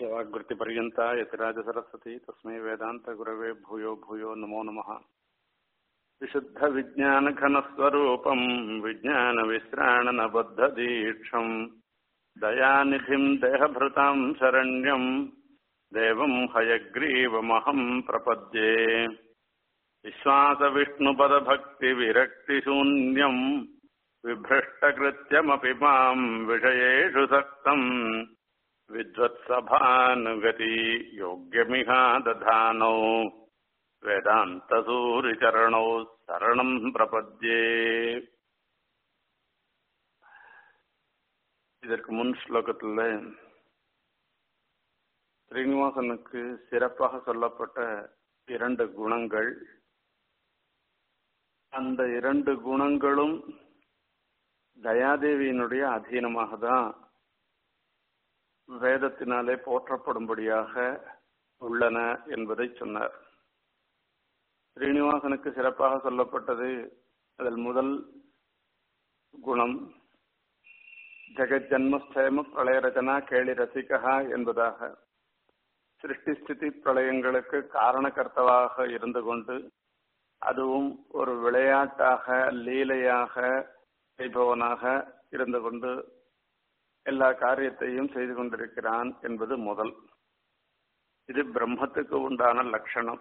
वाग्वृत्तिपर्यन्ता यतिराजसरस्वती तस्मै वेदान्तगुरवे भूयो भूयो नमो नमः विशुद्धविज्ञानघनस्वरूपम् विज्ञानविश्राणनबद्धदीक्षम् दयानिधिम् देहभृताम् शरण्यम् देवम् हयग्रीवमहम् प्रपद्ये विश्वासविष्णुपदभक्तिविरक्तिशून्यम् विभ्रष्टकृत्यमपि माम् विषयेषु सक्तम् विद्वत्सभानुगति योग्यमिहा दधानौ वेदान्तसूरिचरणौ சரணம் பிரபத்யே இதற்கு முன் ஸ்லோகத்தில் ஸ்ரீனிவாசனுக்கு சிறப்பாக சொல்லப்பட்ட இரண்டு குணங்கள் அந்த இரண்டு குணங்களும் தயாதேவியினுடைய அதீனமாக தான் வேதத்தினாலே போற்றப்படும்படியாக உள்ளன என்பதை சொன்னார் ஸ்ரீனிவாசனுக்கு சிறப்பாக சொல்லப்பட்டது அதில் முதல் குணம் ஜெகத் ஜன்மஸ்தேம பிரளய ரச்சனா கேளி ரசிகா என்பதாக சிருஷ்டி ஸ்திதி பிரளயங்களுக்கு காரணகர்த்தவாக இருந்து கொண்டு அதுவும் ஒரு விளையாட்டாக லீலையாக செய்பவனாக இருந்து கொண்டு எல்லா காரியத்தையும் செய்து கொண்டிருக்கிறான் என்பது முதல் இது பிரம்மத்துக்கு உண்டான லட்சணம்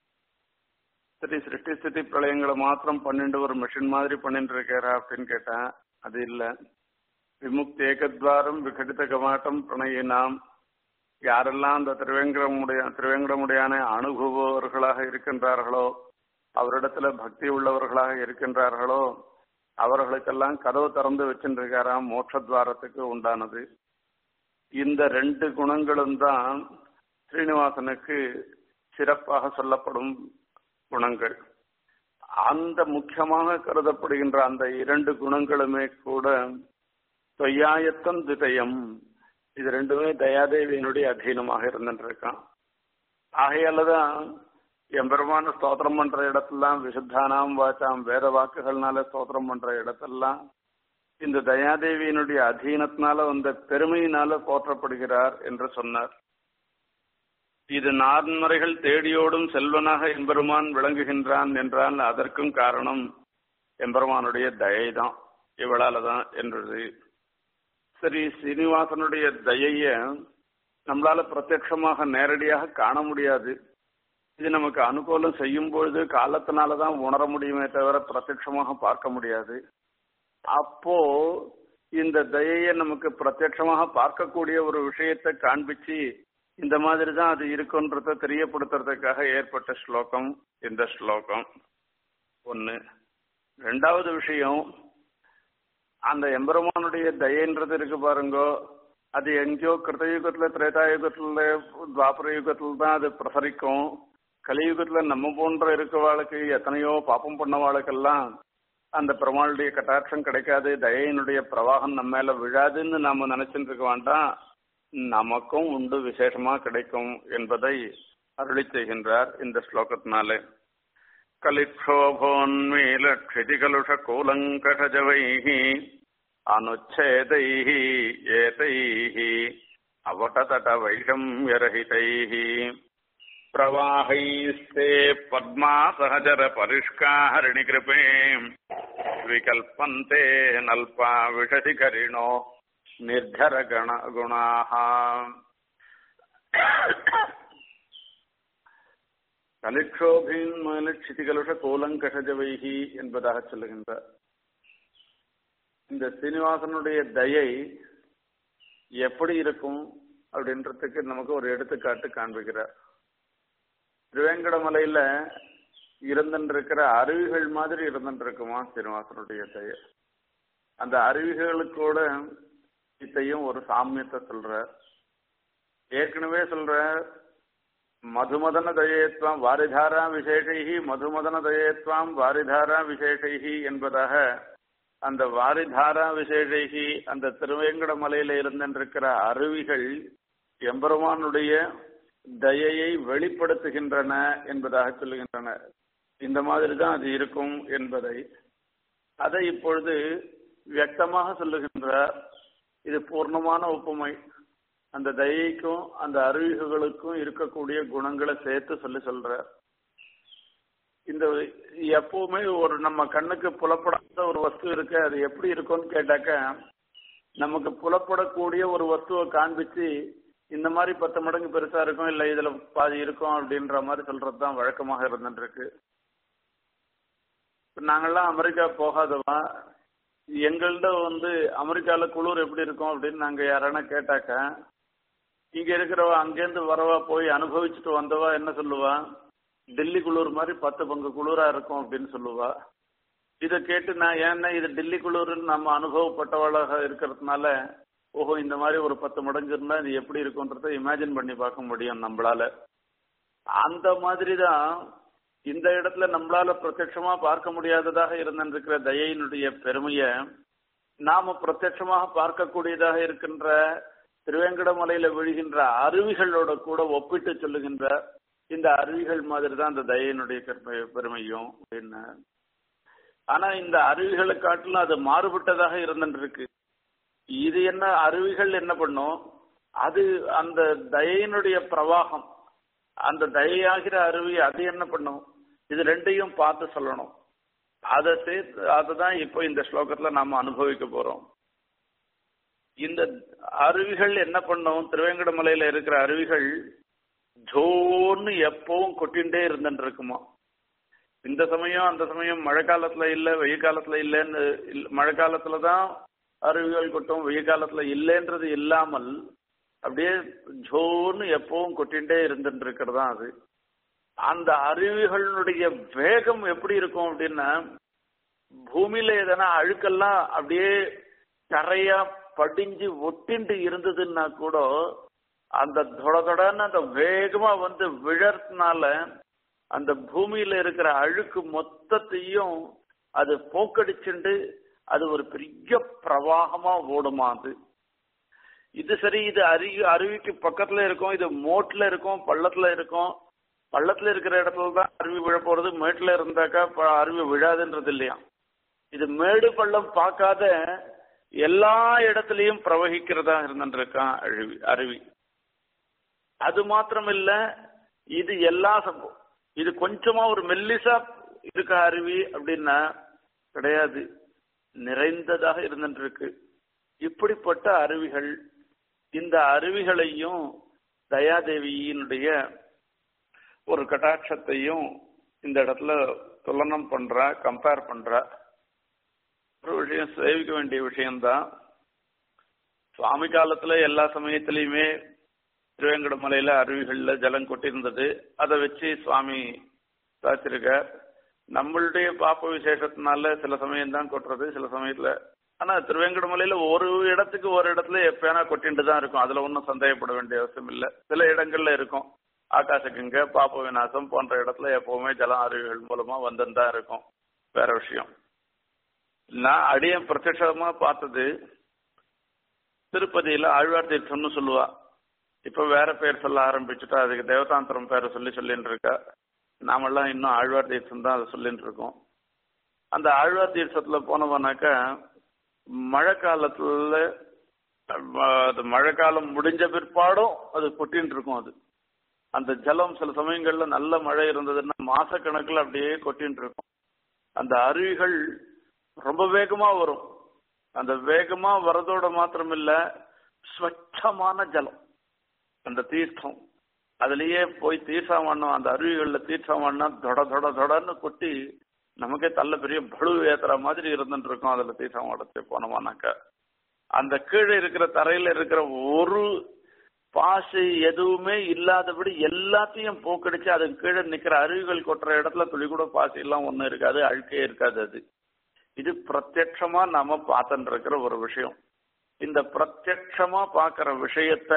சரி சிருஷ்டி ஸ்திதி பிரளயங்களை மாத்திரம் பண்ணிட்டு ஒரு மிஷின் மாதிரி பண்ணிட்டு இருக்கிறா அப்படின்னு கேட்டா அது இல்லை விமுக்தி ஏகத்வாரம் விகடித கமாட்டம் பிரணயினாம் யாரெல்லாம் அந்த திருவேங்கடமுடைய திருவேங்கடமுடையான அனுபவர்களாக இருக்கின்றார்களோ அவரிடத்துல பக்தி உள்ளவர்களாக இருக்கின்றார்களோ அவர்களுக்கெல்லாம் கதவு திறந்து வச்சுருக்காராம் மோட்சத்வாரத்துக்கு உண்டானது இந்த ரெண்டு குணங்களும் தான் ஸ்ரீனிவாசனுக்கு சிறப்பாக சொல்லப்படும் குணங்கள் அந்த முக்கியமாக கருதப்படுகின்ற அந்த இரண்டு குணங்களுமே கூட தொய்யாயத்தம் திதயம் இது ரெண்டுமே தயாதேவியினுடைய அதீனமாக இருந்துருக்கான் ஆகையாலதான் எம்பெருமான ஸ்தோத்திரம் பண்ற இடத்தெல்லாம் விசுத்தானாம் வாச்சாம் வேத வாக்குகள்னால ஸ்தோத்திரம் பண்ற இடத்தெல்லாம் இந்த தயாதேவியினுடைய அதீனத்தினால வந்த பெருமையினால போற்றப்படுகிறார் என்று சொன்னார் இது நான்முறைகள் தேடியோடும் செல்வனாக எம்பெருமான் விளங்குகின்றான் என்றால் அதற்கும் காரணம் எம்பெருமானுடைய தயை தான் இவளால தான் என்றது சரி சீனிவாசனுடைய தயைய நம்மளால பிரத்யட்சமாக நேரடியாக காண முடியாது இது நமக்கு அனுகூலம் செய்யும் பொழுது காலத்தினால தான் உணர முடியுமே தவிர பிரத்யட்சமாக பார்க்க முடியாது அப்போ இந்த தயையை நமக்கு பிரத்யட்சமாக பார்க்கக்கூடிய ஒரு விஷயத்தை காண்பிச்சு இந்த மாதிரி தான் அது இருக்குன்றத தெரியப்படுத்துறதுக்காக ஏற்பட்ட ஸ்லோகம் இந்த ஸ்லோகம் ஒன்று ரெண்டாவது விஷயம் அந்த எம்பெருமானுடைய தயன்றது இருக்கு பாருங்கோ அது எங்கேயோ கிருத்தயுகத்துல திரேதாயுகத்துல துவாபர யுகத்துல தான் அது பிரசரிக்கும் கலியுகத்துல நம்ம போன்ற இருக்கவாளுக்கு எத்தனையோ பாப்பம் பண்ணவாளுக்கெல்லாம் அந்த பெருமாளுடைய கட்டாட்சம் கிடைக்காது தயையினுடைய பிரவாகம் நம்ம மேல விழாதுன்னு நாம நினைச்சுட்டு இருக்க வேண்டாம் நமக்கும் உண்டு விசேஷமா கிடைக்கும் என்பதை அருளி செய்கின்றார் இந்த ஸ்லோகத்தினாலே கலிக்ஷோபோன்மீலக்ஷிதிகலுஷ கூலங்கஷஜவைः अनुच्छेदैः एतैः अवटतटवैषम्यरहितैः प्रवाहैस्ते पद्मासहचरपरिष्काहरिणिकृपे विकल्पन्ते नल्पा विषधिकरिणो निर्धरगण गुणाः கலிக்ஷோபின் மலட்சிதிகளுஷ கோலங்கஷஜவைகி என்பதாக சொல்லுகின்றார் இந்த சீனிவாசனுடைய தயை எப்படி இருக்கும் அப்படின்றதுக்கு நமக்கு ஒரு எடுத்துக்காட்டு காண்பிக்கிறார் திருவேங்கடமலையில இருந்துருக்கிற அருவிகள் மாதிரி இருந்துருக்குமா சீனிவாசனுடைய தயை அந்த அருவிகளுக்கூட இத்தையும் ஒரு சாமியத்தை சொல்ற ஏற்கனவே சொல்ற மதுமதன தயேத்வாம் வாரிதாரா விசேஷைகி மதுமதன தயேத்வாம் வாரிதாரா விசேஷைகி என்பதாக அந்த வாரிதாரா விசேஷைகி அந்த திருவேங்கட மலையில இருந்திருக்கிற அருவிகள் எம்பெருமானுடைய தயையை வெளிப்படுத்துகின்றன என்பதாக சொல்லுகின்றன இந்த மாதிரி தான் அது இருக்கும் என்பதை அதை இப்பொழுது வியக்தமாக சொல்லுகின்றார் இது பூர்ணமான ஒப்புமை அந்த தயைக்கும் அந்த அருவிகளுக்கும் இருக்கக்கூடிய குணங்களை சேர்த்து சொல்லி சொல்ற இந்த எப்பவுமே ஒரு நம்ம கண்ணுக்கு புலப்படாத ஒரு வஸ்து இருக்கு அது எப்படி இருக்கும்னு கேட்டாக்க நமக்கு புலப்படக்கூடிய ஒரு வஸ்துவை காண்பிச்சு இந்த மாதிரி பத்து மடங்கு பெருசா இருக்கும் இல்ல இதுல பாதி இருக்கும் அப்படின்ற மாதிரி சொல்றதுதான் வழக்கமாக இருந்துட்டு இருக்கு நாங்கெல்லாம் அமெரிக்கா போகாதவா எங்கள்கிட்ட வந்து அமெரிக்கால குளிர் எப்படி இருக்கும் அப்படின்னு நாங்க யாரானா கேட்டாக்க இங்க இருக்கிறவ அங்கேருந்து வரவா போய் அனுபவிச்சுட்டு வந்தவா என்ன சொல்லுவா டெல்லி குளிர் மாதிரி பத்து பங்கு குளிரா இருக்கும் அப்படின்னு சொல்லுவா இதை கேட்டு நான் ஏன்னா இது டெல்லி குளிர்னு நம்ம அனுபவப்பட்டவளாக இருக்கிறதுனால ஓஹோ இந்த மாதிரி ஒரு பத்து மடங்கு இருந்தா இது எப்படி இருக்கும்ன்றத இமேஜின் பண்ணி பார்க்க முடியும் நம்மளால அந்த மாதிரி தான் இந்த இடத்துல நம்மளால பிரத்யட்சமா பார்க்க முடியாததாக இருந்திருக்கிற தயையினுடைய பெருமைய நாம பிரத்யட்சமாக பார்க்கக்கூடியதாக இருக்கின்ற திருவேங்கடமலையில விழுகின்ற அருவிகளோட கூட ஒப்பிட்டு சொல்லுகின்ற இந்த அருவிகள் மாதிரி தான் அந்த தயையினுடைய பெருமையும் அப்படின்னு ஆனா இந்த அருவிகளை காட்டிலும் அது மாறுபட்டதாக இருந்துருக்கு இது என்ன அருவிகள் என்ன பண்ணும் அது அந்த தயையினுடைய பிரவாகம் அந்த தயையாகிற அருவி அது என்ன பண்ணும் இது ரெண்டையும் பார்த்து சொல்லணும் அதை சேர்த்து அதுதான் இப்போ இந்த ஸ்லோகத்துல நாம அனுபவிக்க போறோம் இந்த அருவிகள் என்ன பண்ணும் திருவேங்கடமலையில இருக்கிற அருவிகள் ஜோன்னு எப்பவும் கொட்டிண்டே இருந்துட்டு இருக்குமா இந்த சமயம் அந்த சமயம் மழை காலத்துல இல்ல வெயில் காலத்துல இல்லைன்னு மழை காலத்துல தான் அருவிகள் கொட்டும் வெயில் காலத்துல இல்லைன்றது இல்லாமல் அப்படியே ஜோன்னு எப்பவும் கொட்டிண்டே இருந்துட்டு இருக்கிறதா அது அந்த அருவிகளுடைய வேகம் எப்படி இருக்கும் அப்படின்னா பூமியில எதனா அழுக்கெல்லாம் அப்படியே கரையா படிஞ்சு ஒட்டிண்டு இருந்ததுன்னா கூட அந்த தொட தொடன்னு அந்த வேகமா வந்து விழறதுனால அந்த பூமியில இருக்கிற அழுக்கு மொத்தத்தையும் அது போக்கடிச்சுண்டு அது ஒரு பெரிய பிரவாகமா ஓடுமா அது இது சரி இது அருவி அருவிக்கு பக்கத்துல இருக்கும் இது மோட்ல இருக்கும் பள்ளத்துல இருக்கும் பள்ளத்துல இருக்கிற இடத்துல தான் அருவி விழ போறது மேட்டுல இருந்தாக்கா அருவி விழாதுன்றது இல்லையா இது மேடு பள்ளம் பார்க்காத எல்லா இடத்துலயும் பிரவகிக்கிறதா இருந்துருக்கான் அருவி அருவி அது மாத்திரம் இல்ல இது எல்லா சம்பவம் இது கொஞ்சமா ஒரு மெல்லிசா இருக்க அருவி அப்படின்னா கிடையாது நிறைந்ததாக இருந்துட்டு இருக்கு இப்படிப்பட்ட அருவிகள் இந்த அருவிகளையும் தயாதேவியினுடைய ஒரு கட்டாட்சத்தையும் இந்த இடத்துல துலனம் பண்றா கம்பேர் பண்றா ஒரு விஷயம் சேவிக்க வேண்டிய விஷயம்தான் சுவாமி காலத்துல எல்லா சமயத்திலையுமே திருவேங்கடமலையில அருவிகள்ல ஜலம் கொட்டியிருந்தது அதை வச்சு சுவாமி சாச்சிருக்கார் நம்மளுடைய பாப்ப விசேஷத்தினால சில சமயம் தான் கொட்டுறது சில சமயத்துல ஆனா திருவேங்கடமலையில ஒரு இடத்துக்கு ஒரு இடத்துல எப்பயானா கொட்டிட்டு தான் இருக்கும் அதுல ஒன்றும் சந்தேகப்பட வேண்டிய அவசியம் இல்லை சில இடங்கள்ல இருக்கும் ஆகாச கங்கை பாப்ப விநாசம் போன்ற இடத்துல எப்பவுமே ஜலம் அருவிகள் மூலமா வந்துன்னு தான் இருக்கும் வேற விஷயம் நான் அடியன் பிரத்யட்சமா பார்த்தது திருப்பதியில ஆழ்வார் தீர்த்தம்னு சொல்லுவா இப்ப வேற பேர் சொல்ல ஆரம்பிச்சுட்டா அதுக்கு தேவதாந்திரம் பேரை சொல்லி சொல்லிட்டு இருக்கா நாமெல்லாம் இன்னும் ஆழ்வார் தீர்த்தம் தான் அதை சொல்லிட்டு இருக்கோம் அந்த ஆழ்வார் தீர்த்தத்துல போனவனாக்கா மழை காலத்துல அது மழை காலம் முடிஞ்ச பிற்பாடும் அது கொட்டின்னு இருக்கும் அது அந்த ஜலம் சில சமயங்கள்ல நல்ல மழை இருந்ததுன்னா மாச கணக்குல அப்படியே கொட்டின்னு இருக்கும் அந்த அருவிகள் ரொம்ப வேகமா வரும் அந்த வேகமா வரதோட மாத்திரம் இல்ல ஸ்வச்சமான ஜலம் அந்த தீர்த்தம் அதுலயே போய் தீர்த்தம் பண்ணோம் அந்த அருவிகள்ல தீர்த்தம் பண்ணா தொட தொட தொடன்னு கொட்டி நமக்கே தள்ள பெரிய பழு ஏத்துற மாதிரி இருந்துட்டு இருக்கும் அதுல தீர்த்தம் உடச்சு போனோமானாக்கா அந்த கீழே இருக்கிற தரையில இருக்கிற ஒரு பாசு எதுவுமே இல்லாதபடி எல்லாத்தையும் போக்கடிச்சு அதுக்கு கீழே நிக்கிற அருவிகள் கொட்டுற இடத்துல துளி கூட பாசி எல்லாம் ஒண்ணும் இருக்காது அழுக்கே இருக்காது அது இது பிரத்யட்சமா நாம பார்த்துட்டு இருக்கிற ஒரு விஷயம் இந்த பிரத்யட்சமா பார்க்கிற விஷயத்த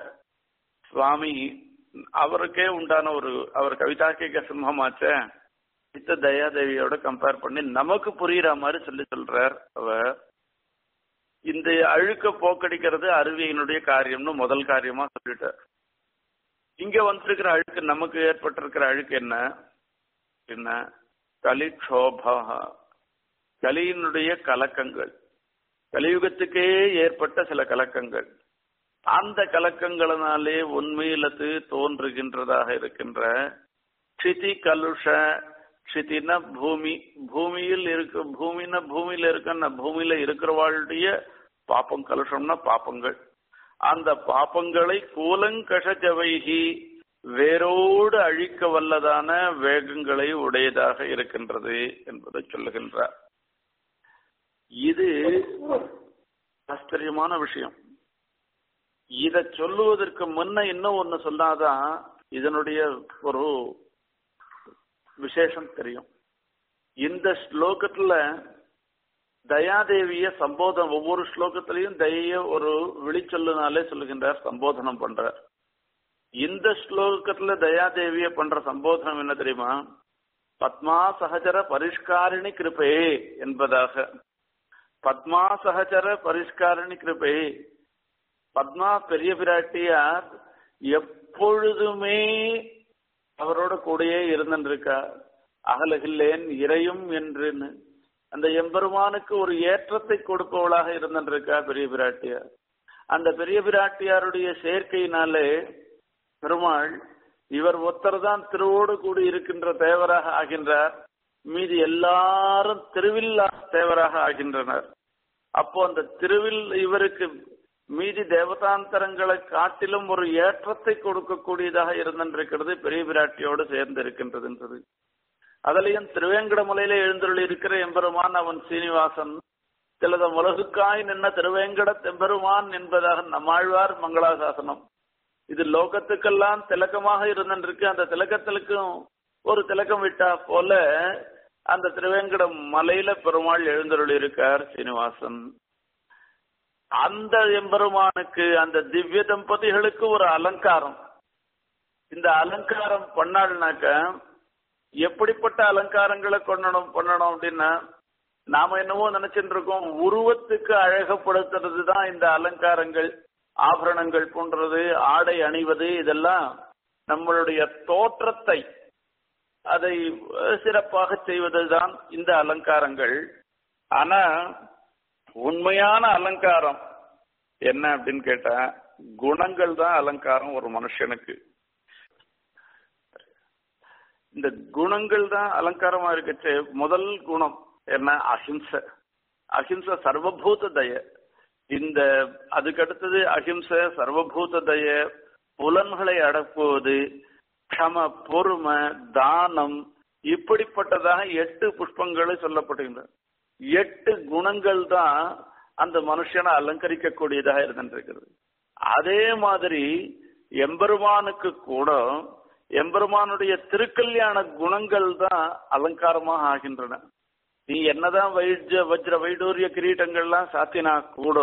சுவாமி அவருக்கே உண்டான ஒரு அவர் கவிதாக்கிக சிம்மமாச்ச சித்த தயாதேவியோட கம்பேர் பண்ணி நமக்கு புரியுற மாதிரி சொல்லி சொல்றார் அவர் இந்த அழுக்க போக்கடிக்கிறது அருவியினுடைய காரியம்னு முதல் காரியமா சொல்லிட்டார் இங்க வந்திருக்கிற அழுக்கு நமக்கு ஏற்பட்டிருக்கிற அழுக்கு என்ன என்ன கலிக்ஷோபா கலியினுடைய கலக்கங்கள் கலியுகத்துக்கே ஏற்பட்ட சில கலக்கங்கள் அந்த கலக்கங்களினாலே உண்மையிலது தோன்றுகின்றதாக இருக்கின்ற க்ஷிதி கலுஷ க்ஷிதின பூமி பூமியில் இருக்க பூமினா பூமியில இருக்க பூமியில இருக்கிறவாளுடைய பாப்பம் கலுஷம்னா பாப்பங்கள் அந்த பாப்பங்களை கூலங்கஷஜவைகி வேரோடு அழிக்க வல்லதான வேகங்களை உடையதாக இருக்கின்றது என்பதை சொல்லுகின்றார் இது ஆச்சரியமான விஷயம் இத சொல்லுவதற்கு முன்ன இன்னும் ஒண்ணு சொன்னாதான் இதனுடைய ஒரு விசேஷம் தெரியும் இந்த ஸ்லோகத்துல தயாதேவிய சம்போதனம் ஒவ்வொரு ஸ்லோகத்திலையும் தயைய ஒரு விழிச்சொல்லுனாலே சொல்லுகின்றார் சம்போதனம் பண்றார் இந்த ஸ்லோகத்துல தயாதேவிய பண்ற சம்போதனம் என்ன தெரியுமா பத்மா சகஜர பரிஷ்காரிணி கிருபே என்பதாக பத்மா சகஜர பரிஷ்காரிணி கிருபே பத்மா பெரிய பிராட்டியார் எப்பொழுதுமே அவரோட கூடயே இருந்துருக்கா அகலகில்லேன் இறையும் என்றுன்னு அந்த எம்பெருமானுக்கு ஒரு ஏற்றத்தை கொடுப்பவளாக இருந்துருக்கா பெரிய பிராட்டியார் அந்த பெரிய பிராட்டியாருடைய சேர்க்கையினாலே பெருமாள் இவர் ஒருத்தர் தான் திருவோடு கூடி இருக்கின்ற தேவராக ஆகின்றார் மீதி எல்லாரும் திருவில்லா தேவராக ஆகின்றனர் அப்போ அந்த திருவில் இவருக்கு மீதி தேவதாந்தரங்களை காட்டிலும் ஒரு ஏற்றத்தை கொடுக்கக்கூடியதாக இருந்திருக்கிறது பெரிய பிராட்டியோடு சேர்ந்து இருக்கின்றதுன்றது அதுலயும் திருவேங்கடமலையில எழுந்தருளி இருக்கிற எம்பெருமான் அவன் சீனிவாசன் சிலத உலகுக்காய் நின்ன திருவேங்கட தெம்பெருமான் என்பதாக நம்மாழ்வார் மங்களாசாசனம் இது லோகத்துக்கெல்லாம் திலக்கமாக இருந்திருக்கு அந்த திலக்கத்திலுக்கும் ஒரு திலக்கம் விட்டா போல அந்த திருவேங்கடம் மலையில பெருமாள் எழுந்தருளி இருக்கார் சீனிவாசன் அந்த எம்பெருமானுக்கு அந்த திவ்ய தம்பதிகளுக்கு ஒரு அலங்காரம் இந்த அலங்காரம் பண்ணாள்னாக்க எப்படிப்பட்ட அலங்காரங்களை கொண்டணும் பண்ணணும் அப்படின்னா நாம என்னவோ நினைச்சிட்டு இருக்கோம் உருவத்துக்கு அழகப்படுத்துறது தான் இந்த அலங்காரங்கள் ஆபரணங்கள் போன்றது ஆடை அணிவது இதெல்லாம் நம்மளுடைய தோற்றத்தை அதை சிறப்பாக செய்வதுதான் இந்த அலங்காரங்கள் ஆனா உண்மையான அலங்காரம் என்ன அப்படின்னு கேட்டா குணங்கள் தான் அலங்காரம் ஒரு மனுஷனுக்கு இந்த குணங்கள் தான் அலங்காரமா இருக்கச்சு முதல் குணம் என்ன அஹிம்ச அஹிம்ச சர்வபூத தய இந்த அதுக்கு அடுத்தது அஹிம்ச சர்வபூத தய புலன்களை அடக்குவது க்ஷம பொறுமை தானம் இப்படிப்பட்டதாக எட்டு புஷ்பங்களை சொல்லப்படுகின்றன எட்டு குணங்கள் தான் அந்த மனுஷனை அலங்கரிக்கக்கூடியதாக இருந்திருக்கிறது அதே மாதிரி எம்பெருமானுக்கு கூட எம்பெருமானுடைய திருக்கல்யாண குணங்கள் தான் அலங்காரமாக ஆகின்றன நீ என்னதான் வைஜ வஜ்ர வைடூரிய கிரீட்டங்கள்லாம் சாத்தினா கூட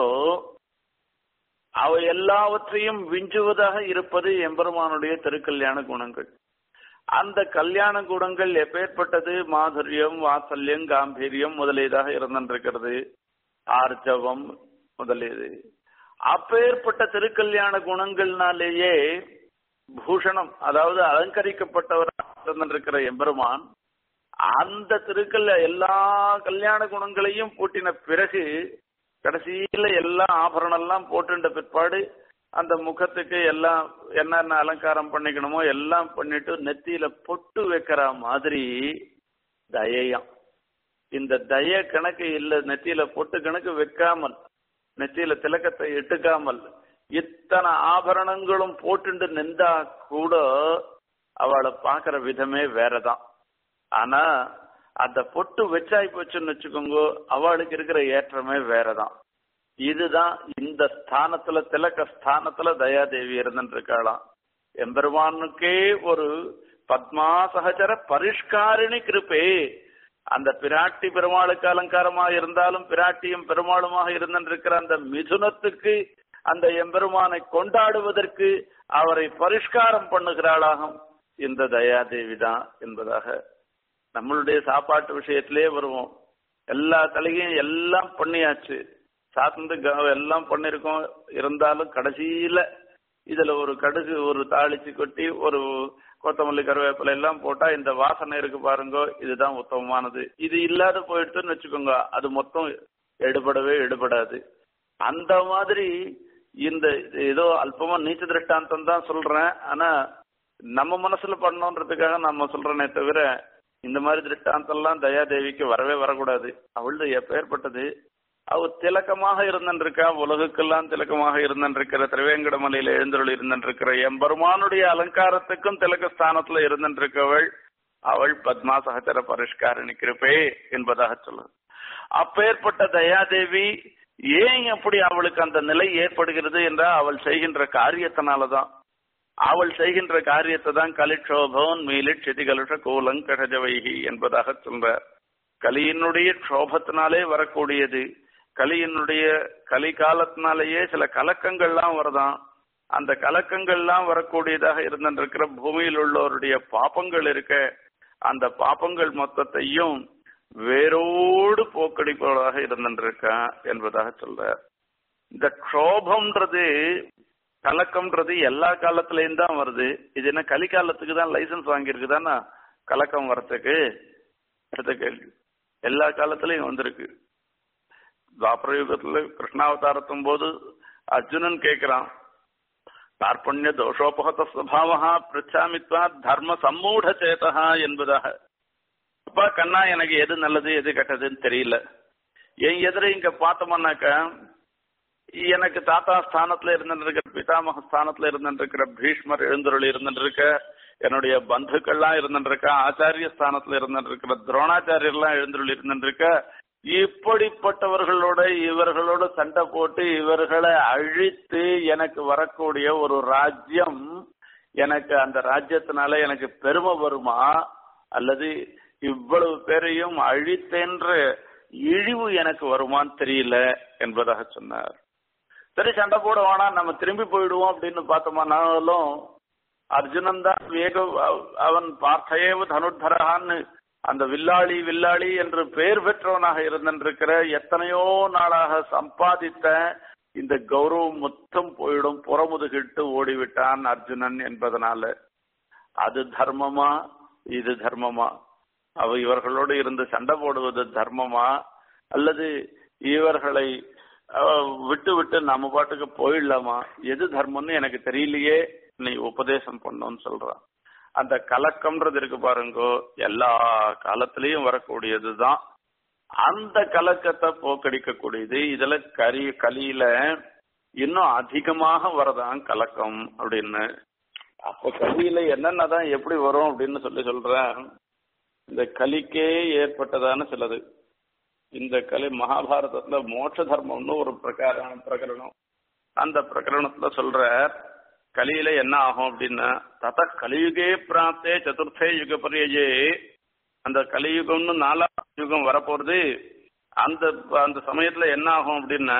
அவை எல்லாவற்றையும் விஞ்சுவதாக இருப்பது எம்பெருமானுடைய திருக்கல்யாண குணங்கள் அந்த கல்யாண குணங்கள் எப்பேற்பட்டது மாதுரியம் வாசல்யம் காம்பீரியம் முதலியதாக இருந்திருக்கிறது ஆர்ஜவம் முதலியது அப்பேற்பட்ட திருக்கல்யாண குணங்கள்னாலேயே பூஷணம் அதாவது அலங்கரிக்கப்பட்டவராக இருந்திருக்கிற எம்பெருமான் அந்த திருக்கல்ல எல்லா கல்யாண குணங்களையும் பூட்டின பிறகு கடைசியில எல்லா ஆபரணம் எல்லாம் போட்டுட்ட பிற்பாடு அந்த முகத்துக்கு எல்லாம் என்னென்ன அலங்காரம் பண்ணிக்கணுமோ எல்லாம் பண்ணிட்டு நெத்தியில பொட்டு வைக்கிற மாதிரி தயையம் இந்த தய கணக்கு இல்ல நெத்தியில பொட்டு கணக்கு வைக்காமல் நெத்தியில திலக்கத்தை இட்டுக்காமல் இத்தனை ஆபரணங்களும் போட்டுண்டு நின்றா கூட அவளை பாக்குற விதமே வேறதான் ஆனா அந்த பொட்டு வச்சாய் போச்சுன்னு வச்சுக்கோங்க அவளுக்கு இருக்கிற ஏற்றமே வேறதான் இதுதான் இந்த ஸ்தானத்துல திலக்க ஸ்தானத்துல தயாதேவி இருந்துருக்காளாம் எம்பெருமானுக்கே ஒரு பத்மா சகச்சர பரிஷ்காரிணி கிருப்பே அந்த பிராட்டி பெருமாளுக்கு அலங்காரமா இருந்தாலும் பிராட்டியும் பெருமாளுமாக இருந்திருக்கிற அந்த மிதுனத்துக்கு அந்த எம்பெருமானை கொண்டாடுவதற்கு அவரை பரிஷ்காரம் பண்ணுகிறாளாகும் இந்த தயாதேவி தான் என்பதாக நம்மளுடைய சாப்பாட்டு விஷயத்திலே வருவோம் எல்லா தலையும் எல்லாம் பண்ணியாச்சு சாத்தந்து எல்லாம் பண்ணிருக்கோம் இருந்தாலும் கடைசியில இதுல ஒரு கடுகு ஒரு தாளிச்சு கொட்டி ஒரு கொத்தமல்லி கருவேப்பிலை எல்லாம் போட்டா இந்த வாசனை இருக்கு பாருங்க இதுதான் உத்தமமானது இது இல்லாத போயிடுச்சுன்னு வச்சுக்கோங்க அது மொத்தம் எடுபடவே எடுபடாது அந்த மாதிரி இந்த ஏதோ அல்பமா நீச்ச திருஷ்டாந்தம் தான் சொல்றேன் ஆனா நம்ம மனசுல பண்ணணுன்றதுக்காக நம்ம சொல்றேனே தவிர இந்த மாதிரி திருஷ்டாந்தம்லாம் தயாதேவிக்கு வரவே வரக்கூடாது அவளது எப்பேற்பட்டது அவ திலக்கமாக இருந்திருக்கா உலகுக்கெல்லாம் திலக்கமாக இருந்திருக்கிற திருவேங்கடமலையில எழுந்தருள் இருந்திருக்கிற எம்பெருமானுடைய அலங்காரத்துக்கும் திலக்க ஸ்தானத்துல இருந்திருக்கவள் அவள் பத்மா சகச்சர பரிஷ்காரணி கிருப்பே என்பதாக சொல்லுது அப்பேற்பட்ட தயாதேவி ஏன் அப்படி அவளுக்கு அந்த நிலை ஏற்படுகிறது என்றால் அவள் செய்கின்ற காரியத்தினாலதான் அவள் செய்கின்ற காரியத்தை தான் கலிட்சோபவன் மீலிட் செதிகலுஷ கூலங் கடஜவைகி என்பதாக சொல்றார் கலியினுடைய க்ஷோபத்தினாலே வரக்கூடியது கலியினுடைய கலி காலத்தினாலேயே சில கலக்கங்கள்லாம் வருதான் அந்த கலக்கங்கள்லாம் வரக்கூடியதாக இருந்திருக்கிற பூமியில் உள்ளவருடைய பாப்பங்கள் இருக்க அந்த பாப்பங்கள் மொத்தத்தையும் வேரோடு போக்கடிப்பவதாக இருந்திருக்கான் என்பதாக சொல்றார் இந்த க்ஷோபம்ன்றது கலக்கம்ன்றது எல்லா காலத்திலயும் தான் வருது இது என்ன கலிக்காலத்துக்கு தான் லைசன்ஸ் வாங்கியிருக்குதானா கலக்கம் வரத்துக்கு அடுத்த கேள்வி எல்லா காலத்திலயும் வந்திருக்கு துவாபர யுகத்துல கிருஷ்ணாவதாரத்தும் போது அர்ஜுனன் கேட்கிறான் கார்பண்ய தோஷோபகத சுவாவா பிரச்சாமித்வா தர்ம சம்மூட சேதா என்பதாக அப்பா கண்ணா எனக்கு எது நல்லது எது கெட்டதுன்னு தெரியல என் எதிர இங்க பார்த்தோம்னாக்கா எனக்கு தாத்தா ஸ்தானத்துல இருந்துருக்கிற பிதாமக ஸ்தானத்துல இருந்துருக்கிற பீஷ்மர் எழுந்தருள் இருந்துருக்க என்னுடைய பந்துக்கள்லாம் இருந்துருக்க ஆச்சாரிய ஸ்தானத்துல இருந்துருக்கிற துரோணாச்சாரியர்லாம் எழுந்தருள் இருந்துருக்க இப்படிப்பட்டவர்களோட இவர்களோட சண்டை போட்டு இவர்களை அழித்து எனக்கு வரக்கூடிய ஒரு ராஜ்யம் எனக்கு அந்த ராஜ்யத்தினால எனக்கு பெருமை வருமா அல்லது இவ்வளவு பேரையும் அழித்தென்ற இழிவு எனக்கு வருமான்னு தெரியல என்பதாக சொன்னார் சரி சண்டை போட வேணாம் நம்ம திரும்பி போயிடுவோம் அப்படின்னு பார்த்தோம்னாலும் அர்ஜுனன் தான் வேக அவன் பார்த்தையேவ தனுர்தரகான்னு அந்த வில்லாளி வில்லாளி என்று பெயர் பெற்றவனாக இருந்திருக்கிற எத்தனையோ நாளாக சம்பாதித்த இந்த கௌரவம் மொத்தம் போயிடும் புறமுதுகிட்டு ஓடிவிட்டான் அர்ஜுனன் என்பதனால அது தர்மமா இது தர்மமா அவ இவர்களோடு இருந்து சண்டை போடுவது தர்மமா அல்லது இவர்களை விட்டு விட்டு நம்ம பாட்டுக்கு போயிடலாமா எது தர்மம்னு எனக்கு தெரியலையே நீ உபதேசம் பண்ணோன்னு சொல்றான் அந்த கலக்கம்ன்றது இருக்கு பாருங்கோ எல்லா காலத்திலையும் வரக்கூடியதுதான் அந்த கலக்கத்தை போக்கடிக்கக்கூடியது இதுல கரி கலியில இன்னும் அதிகமாக வரதான் கலக்கம் அப்படின்னு அப்ப கலியில என்னென்னதான் எப்படி வரும் அப்படின்னு சொல்லி சொல்றேன் இந்த கலிக்கே ஏற்பட்டதான சிலது இந்த கலி மகாபாரதத்துல மோட்ச தர்மம்னு ஒரு பிரகாரம் பிரகரணம் அந்த பிரகரணத்துல சொல்ற கலியில என்ன ஆகும் அப்படின்னா தத கலியுகே பிராப்தே சதுர்த்தே யுக பரியஜே அந்த கலியுகம்னு நாலாம் யுகம் வரப்போறது அந்த அந்த சமயத்துல என்ன ஆகும் அப்படின்னா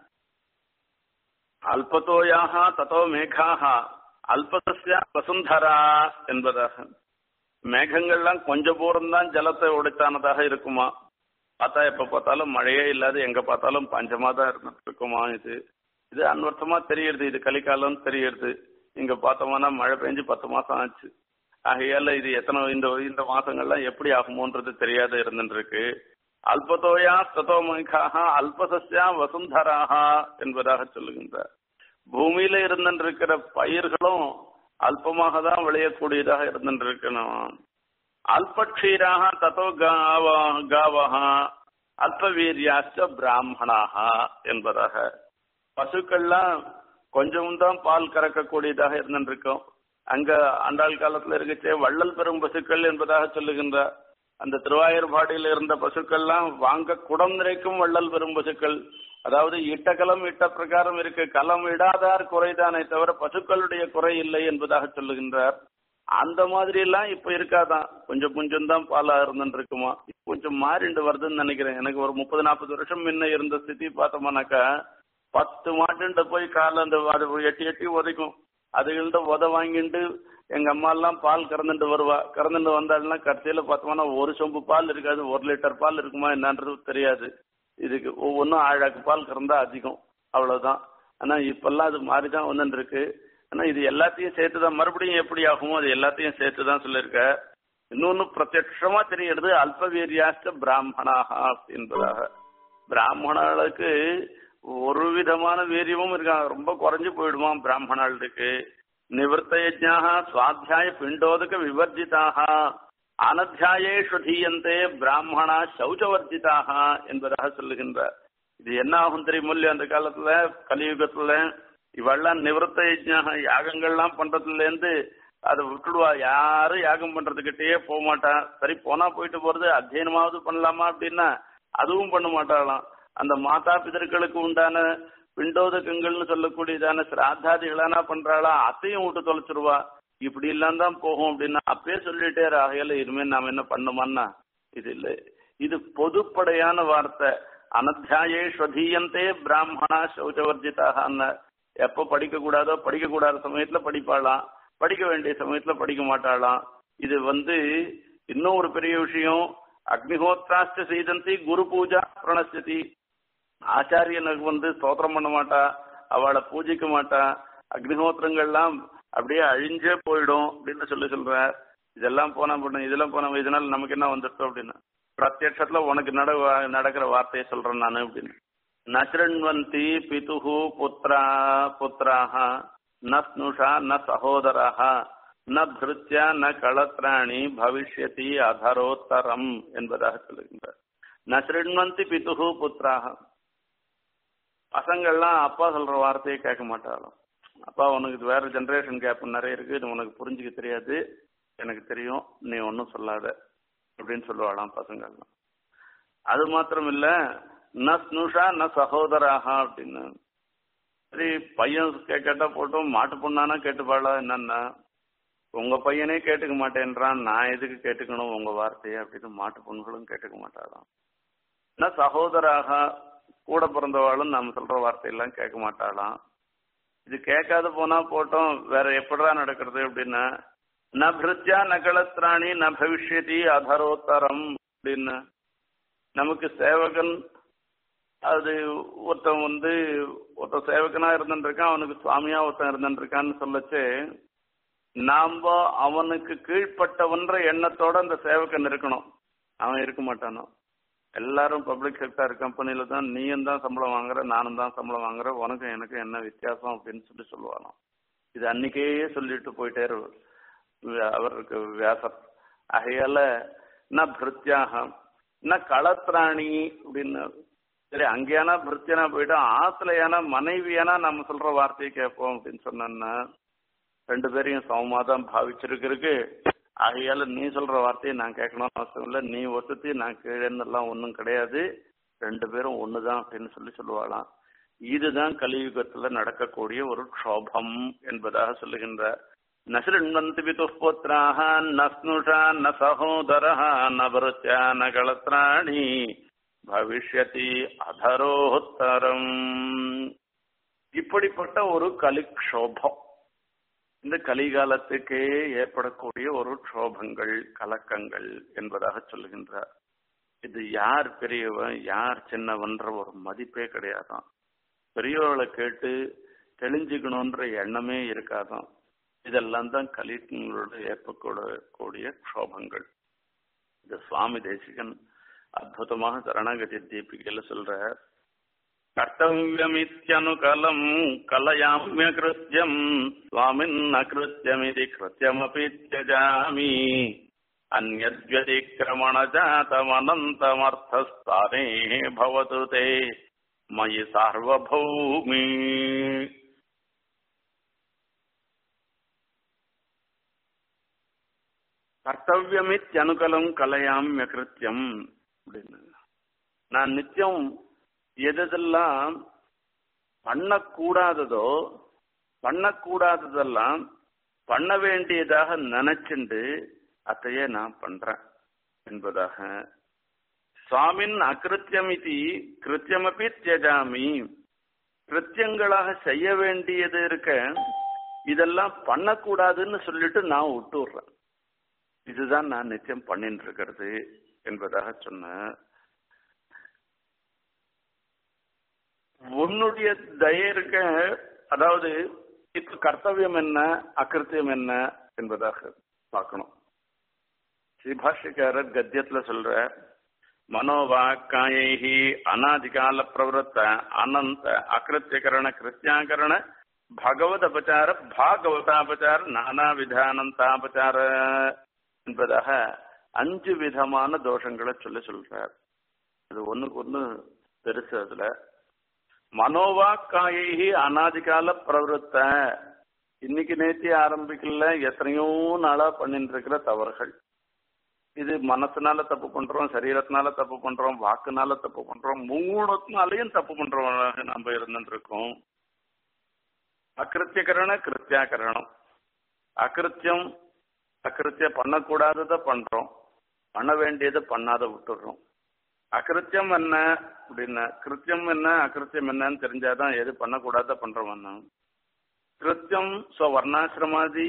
அல்பத்தோயாக தத்தோ மேகாக அல்பதஸ்யா வசுந்தரா என்பதாக மேகங்கள்லாம் கொஞ்சம் பூரம் தான் ஜலத்தை உடைத்தானதாக இருக்குமா பார்த்தா எப்ப பார்த்தாலும் மழையே இல்லாத எங்க பார்த்தாலும் பஞ்சமா தான் இருந்துட்டு இருக்குமா இது இது அன்வர்த்தமா தெரியுது இது கலிக்காலம் தெரியுது இங்க பார்த்தோம்னா மழை பெஞ்சு பத்து மாசம் ஆச்சு ஆகையால இது எத்தனை இந்த இந்த மாசங்கள்லாம் எப்படி ஆகுமோன்றது தெரியாத இருந்துட்டு இருக்கு அல்பத்தோயா தத்தோமிகாக அல்பசஸ்யா வசுந்தராக என்பதாக சொல்லுகின்றார் பூமியில இருந்துட்டு பயிர்களும் அல்பமாக தான் விளையக்கூடியதாக இருந்துட்டு இருக்கணும் அல்பக்ஷீராக தத்தோ காவக அல்பவீரியாச்ச பிராமணாக என்பதாக பசுக்கள்லாம் கொஞ்சம் தான் பால் கறக்கக்கூடியதாக இருந்துருக்கும் அங்க ஆண்டாள் காலத்துல இருக்கச்சே வள்ளல் பெறும் பசுக்கள் என்பதாக சொல்லுகின்றார் அந்த திருவாயூர்பாடியில் இருந்த பசுக்கள்லாம் வாங்க குடம் நிறைக்கும் வள்ளல் பெறும் பசுக்கள் அதாவது இட்ட கலம் இட்ட பிரகாரம் இருக்கு கலம் இடாதார் குறைதானே தவிர பசுக்களுடைய குறை இல்லை என்பதாக சொல்லுகின்றார் அந்த மாதிரி எல்லாம் இப்ப இருக்காதான் கொஞ்சம் கொஞ்சம் தான் பாலா இருந்துட்டு இருக்குமா கொஞ்சம் மாறிண்டு வருதுன்னு நினைக்கிறேன் எனக்கு ஒரு முப்பது நாற்பது வருஷம் முன்ன இருந்த ஸ்திதி பார்த்தோம்னாக்கா பத்து மாட்டுண்ட போய் கால அந்த அது எட்டி எட்டி உதைக்கும் அதுகள்ட்ட உத வாங்கிட்டு எங்க அம்மா எல்லாம் பால் கறந்துட்டு வருவா கறந்துட்டு வந்தாள்னா கடைசியில பார்த்தோம்னா ஒரு சொம்பு பால் இருக்காது ஒரு லிட்டர் பால் இருக்குமா என்னன்றது தெரியாது இதுக்கு ஒவ்வொன்றும் ஆழாக்கு பால் கறந்தா அதிகம் அவ்வளவுதான் ஆனா இப்பெல்லாம் அது மாறிதான் வந்துட்டு இருக்கு ஆனா இது எல்லாத்தையும் சேர்த்து தான் மறுபடியும் எப்படி ஆகுமோ அது எல்லாத்தையும் சேர்த்து தான் சொல்லியிருக்க இன்னொன்னு பிரத்யட்சமா தெரிகிறது அல்பவீரியாஸ்ட பிராமணாக என்பதாக பிராமணர்களுக்கு ஒரு விதமான வீரியமும் இருக்காங்க ரொம்ப குறைஞ்சு போயிடுமா பிராமணாளுக்கு நிவர்த்த யஜ்ஞாக சுவாத்தியாய பிண்டோதக விவர்ஜிதாக அனத்தியாயேஷு தீயந்தே பிராமணா சௌச்சவர்ஜிதாக என்பதாக சொல்லுகின்றார் இது என்ன ஆகும் தெரியுமில்லையோ அந்த காலத்துல கலியுகத்துல இவெல்லாம் நிவர்த்த யஜ்ஞாக யாகங்கள்லாம் பண்றதுல இருந்து அதை விட்டுடுவா யாரும் யாகம் பண்றதுக்கிட்டயே போக மாட்டா சரி போனா போயிட்டு போறது அத்தியனமாவது பண்ணலாமா அப்படின்னா அதுவும் பண்ண மாட்டாளாம் அந்த மாதா பிதர்களுக்கு உண்டான பிண்டோதகங்கள்னு சொல்லக்கூடியதான சிராத்தாதிகளானா பண்றாளா அத்தையும் விட்டு தொலைச்சிருவா இப்படி எல்லாம் தான் போகும் அப்படின்னா அப்பயே சொல்லிட்டே ஆகையில இனிமே நாம என்ன பண்ணுமான்னா இது இல்ல இது பொதுப்படையான வார்த்தை அனத்தியாயேஸ்வதீயந்தே பிராமணா சௌச்சவர்ஜிதாக எப்ப படிக்க கூடாதோ படிக்க கூடாத சமயத்துல படிப்பாளாம் படிக்க வேண்டிய சமயத்துல படிக்க மாட்டாளாம் இது வந்து இன்னும் ஒரு பெரிய விஷயம் அக்னிஹோத்ராஷ்ட செய்தந்தி குரு பூஜா பிரணசதி ஆச்சாரியனுக்கு வந்து ஸ்தோத்திரம் பண்ண மாட்டா அவளை பூஜிக்க மாட்டா அக்னிஹோத்திரங்கள்லாம் அப்படியே அழிஞ்சே போயிடும் அப்படின்னு சொல்லி சொல்ற இதெல்லாம் போனா பண்ண இதெல்லாம் போன இதனால நமக்கு என்ன வந்துருத்தோம் அப்படின்னு பிரத்யட்சத்துல உனக்கு நட நடக்கிற வார்த்தையை சொல்றேன் நான் அப்படின்னு நசிரண்வந்தி பிதுகு புத்திரா புத்திராக ந ஸ்னுஷா ந சகோதராக ந பிருத்யா ந களத்ராணி பவிஷ்யதி அதரோத்தரம் என்பதாக சொல்லுகின்றார் நசிரண்வந்தி பிதுகு புத்திராக பசங்கள்லாம் அப்பா சொல்ற வார்த்தையை கேட்க மாட்டாலும் அப்பா உனக்கு இது வேற ஜென்ரேஷன் கேப் நிறைய இருக்கு இது உனக்கு புரிஞ்சுக்க தெரியாது எனக்கு தெரியும் நீ ஒன்றும் சொல்லாத அப்படின்னு சொல்லுவாளாம் பசங்கள்லாம் அது மாத்திரம் இல்ல ந ஸ்னுஷா ந சகோதராக அப்படின்னு சரி பையன் கேட்டா போட்டும் மாட்டு பொண்ணானா கேட்டுப்பாளா என்னன்னா உங்க பையனே கேட்டுக்க மாட்டேன்றான் நான் எதுக்கு கேட்டுக்கணும் உங்க வார்த்தையை அப்படின்னு மாட்டு பொண்ணுகளும் கேட்டுக்க மாட்டாளாம் ந சகோதராக கூட பிறந்தவாளும் நம்ம சொல்ற வார்த்தையெல்லாம் கேட்க மாட்டாளாம் இது கேட்காத போனா போட்டோம் வேற எப்படிடா நடக்கிறது அப்படின்னா ந பிருத்யா நகலத்ராணி ந பவிஷ்யதி அதரோத்தரம் அப்படின்னு நமக்கு சேவகன் அது ஒருத்தன் வந்து ஒருத்தன் சேவகனா இருந்துருக்கான் அவனுக்கு சுவாமியா ஒருத்தன் இருந்துருக்கான்னு சொல்லச்சு நாம அவனுக்கு கீழ்ப்பட்டவன்ற எண்ணத்தோட அந்த சேவகன் இருக்கணும் அவன் இருக்க மாட்டானோ எல்லாரும் பப்ளிக் செக்டர் கம்பெனில தான் நீயும் தான் சம்பளம் வாங்குற நானும் தான் சம்பளம் வாங்குற உனக்கும் எனக்கும் என்ன வித்தியாசம் அப்படின்னு சொல்லி சொல்லுவானோ இது அன்னைக்கே சொல்லிட்டு போயிட்டே அவருக்கு வியாசர் ஆகையால ந பிருத்தியாக ந களத்ராணி அப்படின்னு சரி அங்கேயானா பிருத்தியனா போயிட்டு ஆத்துலையானா மனைவியானா நம்ம சொல்ற வார்த்தையை கேட்போம் அப்படின்னு சொன்னா ரெண்டு பேரையும் சமமா தான் பாவிச்சிருக்கிறதுக்கு ஆகையால நீ சொல்ற வார்த்தையை நான் கேட்கணும்னு அவசியம் இல்லை நீ ஒத்துத்தி நான் கீழேன்னு எல்லாம் ஒன்றும் கிடையாது ரெண்டு பேரும் ஒண்ணுதான் அப்படின்னு சொல்லி சொல்லுவாளாம் இதுதான் கலியுகத்துல நடக்கக்கூடிய ஒரு க்ஷோபம் என்பதாக சொல்லுகின்றார் நசிருண்வந்தி பிதுப்புத்திராக நஸ்னுஷா ந சகோதரः ந பருத்யா ந களத்ராணி பவிஷ்யதி அதரோத்தரம் இப்படிப்பட்ட ஒரு கலிக்ஷோபம் இந்த கலிகாலத்துக்கே ஏற்படக்கூடிய ஒரு க்ஷோபங்கள் கலக்கங்கள் என்பதாக சொல்லுகின்றார் இது யார் பெரியவன் யார் சின்னவன்ற ஒரு மதிப்பே கிடையாதான் பெரியவர்களை கேட்டு தெளிஞ்சுக்கணுன்ற எண்ணமே இருக்காதான் இதெல்லாம் தான் கலிகளோட ஏற்படக்கூடிய க்ஷோபங்கள் இந்த சுவாமி தேசிகன் அற்புதமாக சரணாகதி தீபிகையில சொல்ற கர்த்தவியமித்யனுகலம் கலயாமிய கிருத்தியம் சுவாமின் அகிருத்தியமிதி கிருத்தியமபி தியஜாமி अन्यद्व्यतिक्रमणजातमनन्तमर्थस्थाने भवतु ते मयि सार्वभौमी கர்த்தவியமித்யனுகலம் கலையாமிய கிருத்தியம் அப்படின்னு நான் நித்தியம் எதெல்லாம் பண்ணக்கூடாததோ பண்ணக்கூடாததெல்லாம் பண்ண வேண்டியதாக நினைச்சுண்டு அத்தையே நான் பண்றேன் என்பதாக சுவாமின் அகிருத்தியம் இது கிருத்தியமபி தியஜாமி கிருத்தியங்களாக செய்ய வேண்டியது இருக்க இதெல்லாம் பண்ணக்கூடாதுன்னு சொல்லிட்டு நான் விட்டு விடுறேன் இதுதான் நான் நித்தியம் பண்ணிட்டு இருக்கிறது என்பதாக சொன்ன உன்னுடைய தய இருக்க அதாவது இப்ப கர்த்தவியம் என்ன அகிருத்தியம் என்ன என்பதாக பார்க்கணும் ஸ்ரீபாஷ்யக்காரர் கத்தியத்துல சொல்ற மனோவாக்காயை அநாதிகால பிரவருத்த அனந்த அகிருத்தியகரண கிருத்தியாகரண பகவத் அபச்சார பாகவதாபச்சார நானாவிதானந்தாபச்சார என்பதாக அஞ்சு விதமான தோஷங்களை சொல்லி சொல்றார் அது ஒண்ணுக்கு ஒண்ணு பெருசு அதுல மனோவாக்காயை அனாதிகால பிரவருத்த இன்னைக்கு நேத்தி ஆரம்பிக்கல எத்தனையோ நாளா பண்ணிட்டு இருக்கிற தவறுகள் இது மனசுனால தப்பு பண்றோம் சரீரத்தினால தப்பு பண்றோம் வாக்குனால தப்பு பண்றோம் மூணுத்தினாலையும் தப்பு பண்றவங்க நம்ம இருந்துட்டு இருக்கோம் அகிருத்தியகரண கிருத்தியாகரணம் அகிருத்தியம் அகிருத்திய பண்ணக்கூடாததை பண்றோம் பண்ண வேண்டியதை பண்ணாத விட்டுடுறோம் அகிருத்தியம் என்ன அப்படின்னா கிருத்தியம் என்ன அகிருத்தியம் என்னன்னு தெரிஞ்சாதான் எது பண்ணக்கூடாத பண்றோம் கிருத்தியம் ஸ்வர்ணாசிரமாதி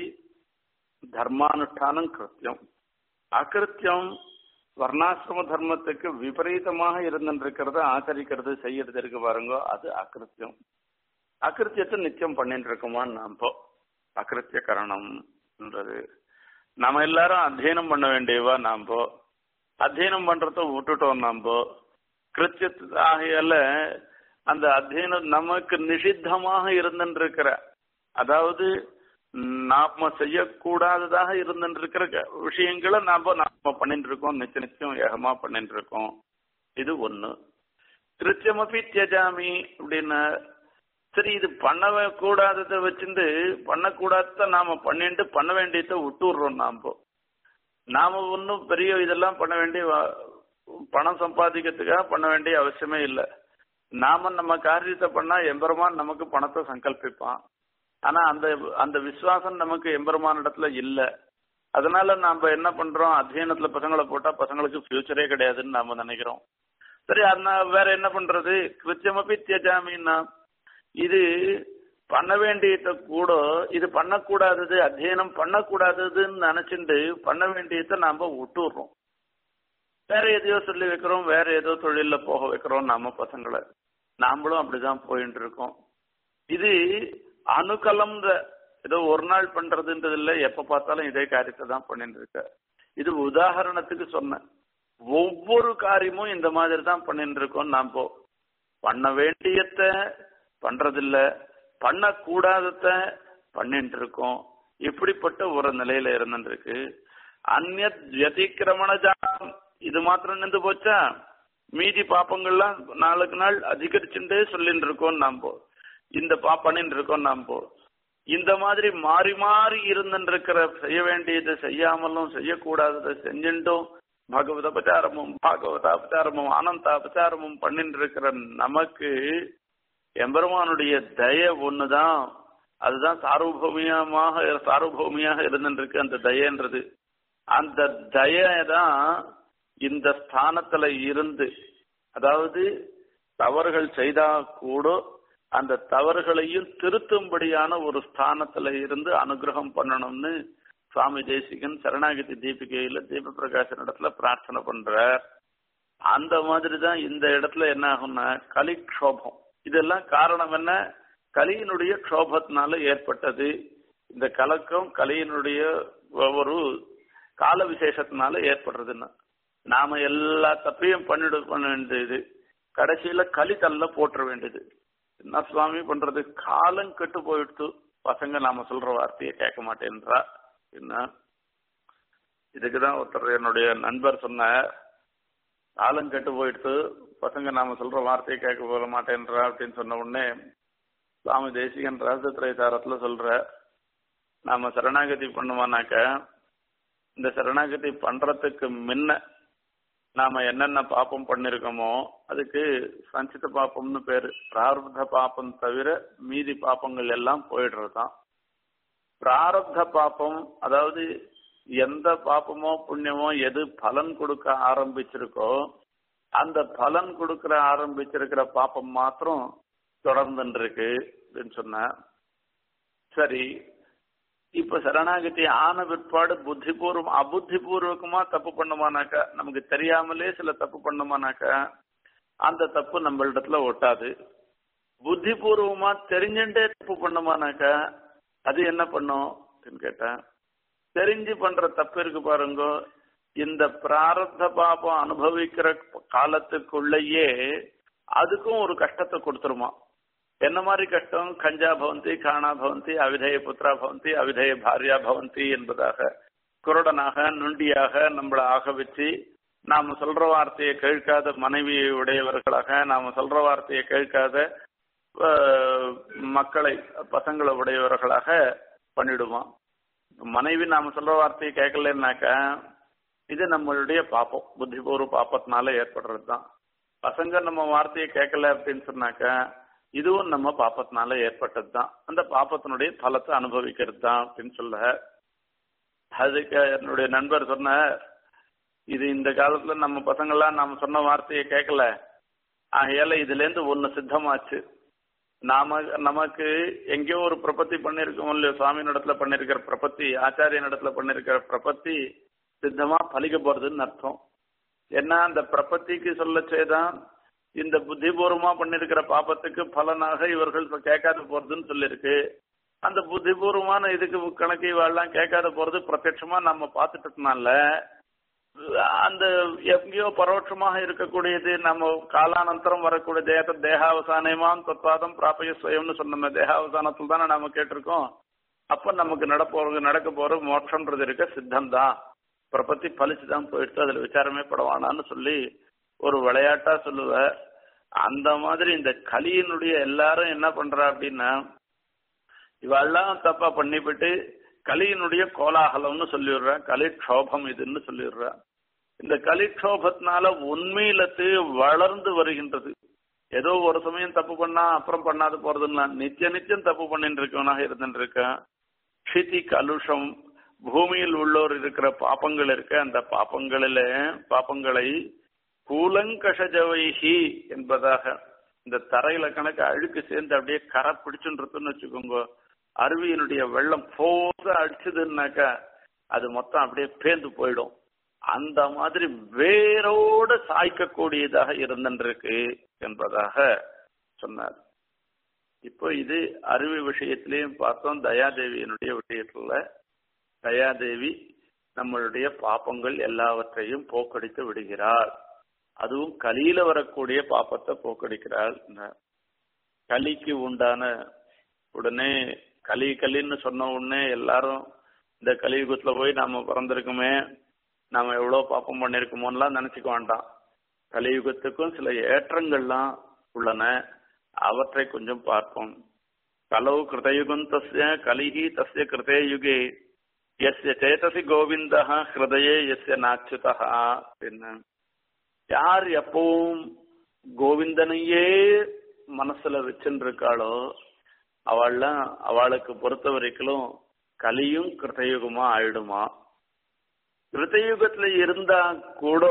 தர்மானுஷ்டானம் கிருத்தியம் அகிருத்தியம் வர்ணாசிரம தர்மத்துக்கு விபரீதமாக இருந்துருக்கிறத ஆச்சரிக்கிறது செய்யறது இருக்கு பாருங்க அது அகிருத்தியம் அகிருத்தியத்தை நிச்சயம் பண்ணிட்டு இருக்கோமா நாம அகிருத்திய கரணம்ன்றது நம்ம எல்லாரும் அத்தியனம் பண்ண வேண்டியவா நாம அத்தியனம் பண்றத விட்டுட்டோம் நாம கிருத்திய ஆகையால அந்த அத்தியனம் நமக்கு நிஷித்தமாக இருந்துருக்கிற அதாவது நாம செய்யக்கூடாததாக இருந்துருக்கிற விஷயங்களை நாம நாம பண்ணிட்டு இருக்கோம் நிச்சய நிச்சயம் ஏகமா பண்ணிட்டு இருக்கோம் இது ஒண்ணு கிருத்தியமபி தியஜாமி அப்படின்னு சரி இது பண்ணவே கூடாததை வச்சுட்டு பண்ணக்கூடாதத நாம பண்ணிட்டு பண்ண வேண்டியதை விட்டுடுறோம் நாம நாம ஒன்றும் பெரிய இதெல்லாம் பண்ண வேண்டிய பணம் சம்பாதிக்கிறதுக்காக பண்ண வேண்டிய அவசியமே இல்லை நாம நம்ம காரியத்தை பண்ணா எம்பெருமான் நமக்கு பணத்தை சங்கல்பிப்பான் ஆனா அந்த அந்த விசுவாசம் நமக்கு எம்பெருமான இடத்துல இல்ல அதனால நாம என்ன பண்றோம் அத்தியனத்துல பசங்களை போட்டா பசங்களுக்கு ஃபியூச்சரே கிடையாதுன்னு நாம நினைக்கிறோம் சரி அதனால வேற என்ன பண்றது கிருத்தியமபி தியஜாமின்னா இது பண்ண வேண்டியத கூட இது பண்ணக்கூடாதது அத்தியனம் பண்ணக்கூடாததுன்னு நினைச்சுட்டு பண்ண வேண்டியதை நாம விட்டுடுறோம் வேற எதையோ சொல்லி வைக்கிறோம் வேற ஏதோ தொழில போக வைக்கிறோம் நாம பசங்களை நாமளும் அப்படிதான் போயிட்டு இருக்கோம் இது அணுகலம் ஏதோ ஒரு நாள் பண்றதுன்றது இல்ல எப்ப பார்த்தாலும் இதே காரியத்தை தான் பண்ணிட்டு இருக்க இது உதாரணத்துக்கு சொன்னேன் ஒவ்வொரு காரியமும் இந்த மாதிரி தான் பண்ணிட்டு இருக்கோம் நாம பண்ண வேண்டியத பண்றதில்ல பண்ணக்கூடாதத பண்ணிட்டு இருக்கோம் இப்படிப்பட்ட ஒரு நிலையில இருந்துருக்கு அந்நிய வியதிக்கிரமணஜாலம் இது மாத்திரம் நின்று போச்சா மீதி பாப்பங்கள்லாம் நாளுக்கு நாள் அதிகரிச்சுட்டே சொல்லிட்டு இருக்கோம் நாம இந்த பாப்பனின்னு இருக்கோம் நாம இந்த மாதிரி மாறி மாறி இருந்துருக்கிற செய்ய வேண்டியதை செய்யாமலும் செய்யக்கூடாததை செஞ்சுட்டும் பகவத அபச்சாரமும் பாகவத அபச்சாரமும் ஆனந்த அபச்சாரமும் பண்ணிட்டு இருக்கிற நமக்கு எம்பெருமானுடைய தய ஒண்ணுதான் அதுதான் சார்வபௌமியமாக சார்வபௌமியாக இருந்துருக்கு அந்த தயன்றது அந்த தய தான் இந்த ஸ்தானத்துல இருந்து அதாவது தவறுகள் செய்தா கூட அந்த தவறுகளையும் திருத்தும்படியான ஒரு ஸ்தானத்துல இருந்து அனுகிரகம் பண்ணணும்னு சுவாமி தேசிகன் சரணாகதி தீபிகையில தீப பிரகாசன் இடத்துல பிரார்த்தனை பண்றார் அந்த மாதிரி தான் இந்த இடத்துல என்ன ஆகும்னா கலிக்ஷோபம் இதெல்லாம் காரணம் என்ன கலியினுடைய க்ஷோபத்தினால ஏற்பட்டது இந்த கலக்கம் கலியினுடைய ஒரு கால விசேஷத்தினால ஏற்படுறதுன்னு நாம எல்லா தப்பையும் பண்ணிடு பண்ண வேண்டியது கடைசியில களி தள்ள போட்டுற வேண்டியது என்ன சுவாமி பண்றது காலம் கெட்டு போயிடுத்து பசங்க நாம சொல்ற வார்த்தையை கேட்க மாட்டேன்றா என்ன இதுக்குதான் ஒருத்தர் என்னுடைய நண்பர் சொன்ன காலம் கெட்டு போயிடுத்து பசங்க நாம சொல்ற வார்த்தையை கேட்க போக மாட்டேன்றா அப்படின்னு சொன்ன உடனே சுவாமி தேசிகன் ரகசியத்துறை சாரத்துல சொல்ற நாம சரணாகதி பண்ணுவானாக்க இந்த சரணாகதி பண்றதுக்கு முன்ன நாம என்னென்ன பாப்பம் பண்ணிருக்கோமோ அதுக்கு சஞ்சித பாப்பம்னு பேரு பிராரப்த பாப்பம் தவிர மீதி பாப்பங்கள் எல்லாம் போயிடுறதுதான் பிராரப்த பாப்பம் அதாவது எந்த பாப்பமோ புண்ணியமோ எது பலன் கொடுக்க ஆரம்பிச்சிருக்கோ அந்த பலன் கொடுக்கற ஆரம்பிச்சிருக்கிற பாப்பம் மாத்திரம் தொடர்ந்துட்டு இருக்கு அப்படின்னு சொன்ன சரி இப்ப சரணாகதி ஆன பிற்பாடு புத்திபூர்வம் அபுத்திபூர்வகமா தப்பு பண்ணுமானாக்கா நமக்கு தெரியாமலே சில தப்பு பண்ணுமானாக்கா அந்த தப்பு நம்மளிடத்துல ஒட்டாது புத்திபூர்வமா தெரிஞ்சுட்டே தப்பு பண்ணுமானாக்கா அது என்ன பண்ணும் அப்படின்னு கேட்டேன் தெரிஞ்சு பண்ற தப்பு இருக்கு பாருங்க இந்த பிராரப்த பாபம் அனுபவிக்கிற காலத்துக்குள்ளேயே அதுக்கும் ஒரு கஷ்டத்தை கொடுத்துருமா என்ன மாதிரி கஷ்டம் கஞ்சா பவந்தி காணா பவந்தி அவிதய புத்திரா பவந்தி அவிதய பாரியா பவந்தி என்பதாக குருடனாக நுண்டியாக நம்மளை ஆக வச்சு நாம சொல்ற வார்த்தையை கேட்காத மனைவி உடையவர்களாக நாம சொல்ற வார்த்தையை கேட்காத அஹ், மக்களை பசங்களை உடையவர்களாக பண்ணிடுவோம் மனைவி நாம சொல்ற வார்த்தையை கேட்கலன்னாக்கா இது நம்மளுடைய பாப்பம் புத்திபூர்வ பாப்பத்தினால ஏற்படுறது தான் பசங்க நம்ம வார்த்தையை கேட்கல அப்படின்னு சொன்னாக்கா இதுவும் நம்ம பாப்பத்தினால ஏற்பட்டது தான் அந்த பாப்பத்தினுடைய பலத்தை அனுபவிக்கிறது தான் அப்படின்னு சொல்ல அதுக்கு என்னுடைய நண்பர் சொன்னார் இது இந்த காலத்துல நம்ம பசங்கள்லாம் நாம சொன்ன வார்த்தையை கேட்கல ஆகையால இதுல இருந்து ஒண்ணு சித்தமாச்சு நாம நமக்கு எங்கேயோ ஒரு பிரபத்தி பண்ணிருக்கோம் இல்லையோ சுவாமி இடத்துல பண்ணிருக்கிற பிரபத்தி ஆச்சாரியன் இடத்துல பண்ணிருக்கிற பிரபத்தி சித்தமா பலிக்க போறதுன்னு அர்த்தம் ஏன்னா அந்த பிரபத்திக்கு சொல்லச்சேதான் இந்த புத்திபூர்வமா பண்ணிருக்கிற பாப்பத்துக்கு பலனாக இவர்கள் இப்ப கேட்காத போறதுன்னு சொல்லியிருக்கு அந்த புத்திபூர்வமான இதுக்கு கணக்கு இவாள்லாம் கேட்காத போறது பிரத்யட்சமா நம்ம பார்த்துட்டதுனால அந்த எங்கேயோ பரோட்சமாக இருக்கக்கூடியது நம்ம காலானந்தரம் வரக்கூடிய தேக தேகாவசானமாம் தத்வாதம் பிராபய சுயம்னு சொன்னோமே தேகாவசானத்தில் தானே நாம கேட்டிருக்கோம் அப்ப நமக்கு நடப்போற நடக்க போற மோட்சம்ன்றது இருக்க சித்தம் தான் பிரபத்தி பலிச்சு தான் போயிடுச்சு அதுல விசாரமே படவானான்னு சொல்லி ஒரு விளையாட்டா சொல்லுவ அந்த மாதிரி இந்த கலியினுடைய எல்லாரும் என்ன பண்றா அப்படின்னா இவெல்லாம் தப்பா பண்ணிவிட்டு கலியினுடைய கோலாகலம்னு சொல்லிடுறா கலிக்ஷோபம் இதுன்னு சொல்லிடுறா இந்த கலிக்ஷோபத்தினால உண்மையிலத்து வளர்ந்து வருகின்றது ஏதோ ஒரு சமயம் தப்பு பண்ணா அப்புறம் பண்ணாது போறதுன்னா நித்திய நித்தியம் தப்பு பண்ணிட்டு இருக்கவனாக இருந்துட்டு இருக்கான் க்ஷிதி கலுஷம் பூமியில் உள்ளோர் இருக்கிற பாப்பங்கள் இருக்க அந்த பாப்பங்களில பாப்பங்களை கூலங்கஷஜவைஹி என்பதாக இந்த தரையில கணக்கு அழுக்கு சேர்ந்து அப்படியே கரை பிடிச்சுன்றதுன்னு வச்சுக்கோங்க அருவியினுடைய வெள்ளம் போத அடிச்சதுன்னாக்கா அது மொத்தம் அப்படியே பேந்து போயிடும் அந்த மாதிரி வேரோடு சாய்க்கக்கூடியதாக இருந்திருக்கு என்பதாக சொன்னார் இப்போ இது அருவி விஷயத்திலையும் பார்த்தோம் தயாதேவியினுடைய விஷயத்துல தயாதேவி நம்மளுடைய பாப்பங்கள் எல்லாவற்றையும் போக்கடித்து விடுகிறார் அதுவும் கலியில வரக்கூடிய பாப்பத்தை போக்கடிக்கிறாள் கலிக்கு உண்டான உடனே கலி கலின்னு சொன்ன உடனே எல்லாரும் இந்த கலியுகத்துல போய் நாம பிறந்திருக்குமே நாம எவ்வளவு பாப்பம் பண்ணிருக்கோமோலாம் நினைச்சுக்க வேண்டாம் கலியுகத்துக்கும் சில ஏற்றங்கள்லாம் உள்ளன அவற்றை கொஞ்சம் பார்ப்போம் கலவு கிருதயுகம் தஸ்ய கலிஹி தஸ்ய கிருதே யுகே எஸ்ய சேதசி கோவிந்தா ஹிருதயே எஸ்ய நாச்சுதா அப்படின்னு யார் எப்பவும் கோவிந்தனையே மனசுல வச்சுட்டு இருக்காளோ அவள்லாம் அவளுக்கு பொறுத்த வரைக்கும் கலியும் கிருத்தயுகமா ஆயிடுமா கிருத்தயுகத்துல இருந்தா கூட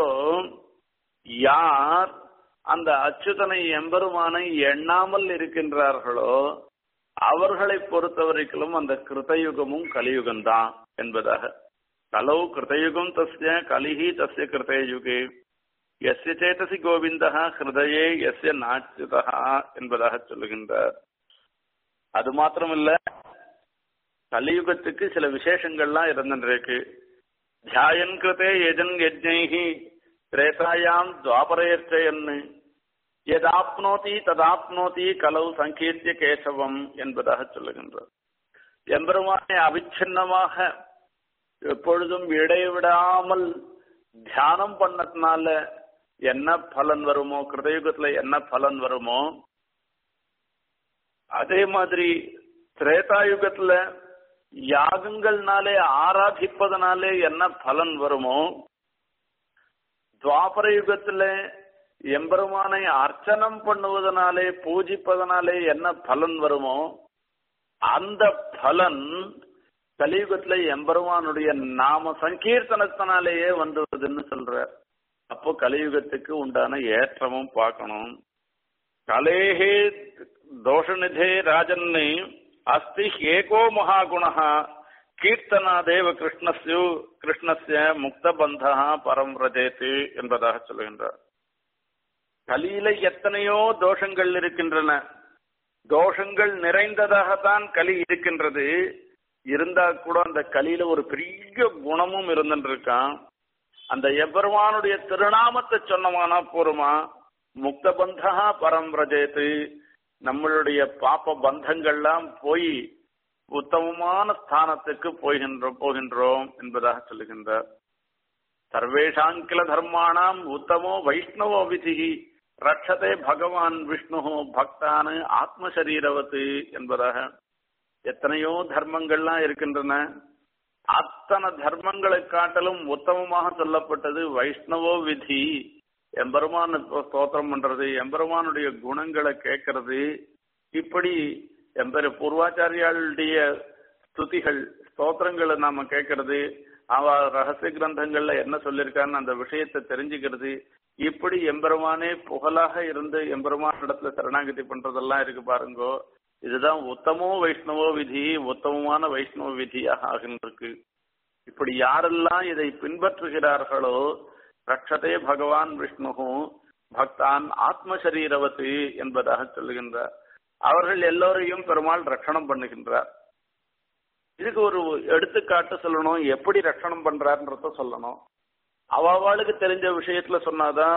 யார் அந்த அச்சுதனை எம்பெருமானை எண்ணாமல் இருக்கின்றார்களோ அவர்களை பொறுத்த வரைக்கும் அந்த கிருத்தயுகமும் கலியுகம்தான் என்பதாக கலவு கிருத்தயுகம் தஸ்ய கலிஹி தஸ்ய கிருத்தயுகே எஸ்ய சேதசி கோவிந்தா ஹிருதயே எஸ்ய நாச்சுதா என்பதாக சொல்லுகின்றார் அது மாத்திரமில்ல கலியுகத்துக்கு சில விசேஷங்கள்லாம் இருந்துருக்கு தியாயன் கிருதே எஜன் யஜ்ஞைஹி திரேதாயாம் துவாபரேச்சயன்னு எதாப்னோதி ததாப்னோதி கலவு சங்கீர்த்திய கேசவம் என்பதாக சொல்லுகின்றார் எம்பெருமானை அவிச்சின்னமாக எப்பொழுதும் இடைவிடாமல் தியானம் பண்ணதுனால என்ன பலன் வருமோ கிருதயுகத்துல என்ன பலன் வருமோ அதே மாதிரி திரேதாயுகத்துல யாகங்கள்னாலே ஆராதிப்பதனாலே என்ன பலன் வருமோ துவாபர யுகத்துல எம்பெருமானை அர்ச்சனம் பண்ணுவதனாலே பூஜிப்பதனாலே என்ன பலன் வருமோ அந்த பலன் கலியுகத்துல எம்பெருமானுடைய நாம சங்கீர்த்தனத்தினாலேயே வந்துவதுன்னு சொல்ற அப்போ கலியுகத்துக்கு உண்டான ஏற்றமும் பார்க்கணும் கலேஹே தோஷநிதே ராஜன்னு அஸ்தி ஏகோ மகாகுணா கீர்த்தனாதேவ கிருஷ்ணஸ்யு கிருஷ்ணஸ்ய முக்தபந்தா பரம் ரஜேத்து என்பதாக சொல்லுகின்றார் கலியில எத்தனையோ தோஷங்கள் இருக்கின்றன தோஷங்கள் நிறைந்ததாகத்தான் கலி இருக்கின்றது இருந்தா கூட அந்த கலியில ஒரு பெரிய குணமும் இருந்துருக்கான் அந்த எம்பெருமானுடைய திருநாமத்தை சொன்னமானா போருமா முக்த பந்தா பரம் ரஜேத்து நம்மளுடைய பாப்ப பந்தங்கள்லாம் போய் உத்தமமான ஸ்தானத்துக்கு போகின்றோம் போகின்றோம் என்பதாக சொல்லுகின்றார் சர்வேஷாங்கில தர்மாணாம் உத்தமோ வைஷ்ணவோ விதிகி ரட்சதே பகவான் விஷ்ணு பக்தானு ஆத்மசரீரவத்து என்பதாக எத்தனையோ தர்மங்கள்லாம் இருக்கின்றன அத்தனை தர்மங்களை காட்டிலும் உத்தமமாக சொல்லப்பட்டது வைஷ்ணவோ விதி எம்பெருமான் ஸ்தோத்திரம் பண்றது எம்பெருமானுடைய குணங்களை கேட்கறது இப்படி எம்பெரு பூர்வாச்சாரியாளுடைய ஸ்துதிகள் ஸ்தோத்திரங்களை நாம கேட்கறது அவ ரகசிய கிரந்தங்கள்ல என்ன சொல்லியிருக்கான்னு அந்த விஷயத்தை தெரிஞ்சுக்கிறது இப்படி எம்பெருமானே புகழாக இருந்து எம்பெருமான இடத்துல சரணாகதி பண்றதெல்லாம் இருக்கு பாருங்கோ இதுதான் உத்தமோ வைஷ்ணவோ விதி உத்தமமான வைஷ்ணவ விதியாக ஆகின்றிருக்கு இப்படி யாரெல்லாம் இதை பின்பற்றுகிறார்களோ ரட்சதே பகவான் விஷ்ணு பக்தான் ஆத்மசரீரவத்து என்பதாக சொல்லுகின்றார் அவர்கள் எல்லோரையும் பெருமாள் ரட்சணம் பண்ணுகின்றார் இதுக்கு ஒரு எடுத்துக்காட்டு சொல்லணும் எப்படி ரட்சணம் பண்றாருன்றத சொல்லணும் அவளுக்கு தெரிஞ்ச விஷயத்துல சொன்னாதான்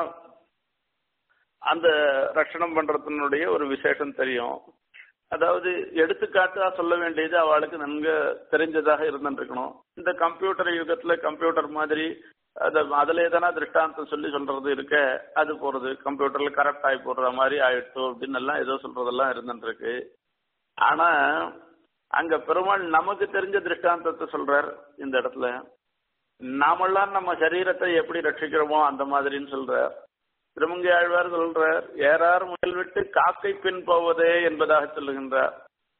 அந்த ரட்சணம் பண்றதுனுடைய ஒரு விசேஷம் தெரியும் அதாவது எடுத்துக்காட்டா சொல்ல வேண்டியது அவளுக்கு நன்கு தெரிஞ்சதாக இருந்துருக்கணும் இந்த கம்ப்யூட்டர் யுகத்துல கம்ப்யூட்டர் மாதிரி அது அதுல எதனா திருஷ்டாந்தம் சொல்லி சொல்றது இருக்க அது போறது கம்ப்யூட்டர்ல கரெக்ட் ஆகி போடுற மாதிரி ஆயிடுச்சு அப்படின்னு எல்லாம் ஏதோ சொல்றதெல்லாம் இருந்துருக்கு ஆனா அங்க பெருமாள் நமக்கு தெரிஞ்ச திருஷ்டாந்தத்தை சொல்றார் இந்த இடத்துல நாமெல்லாம் நம்ம சரீரத்தை எப்படி ரட்சிக்கிறோமோ அந்த மாதிரின்னு சொல்றார் திருமங்கை ஆழ்வார் சொல்றார் ஏறார் முயல் விட்டு காக்கை பின் போவதே என்பதாக சொல்லுகின்றார்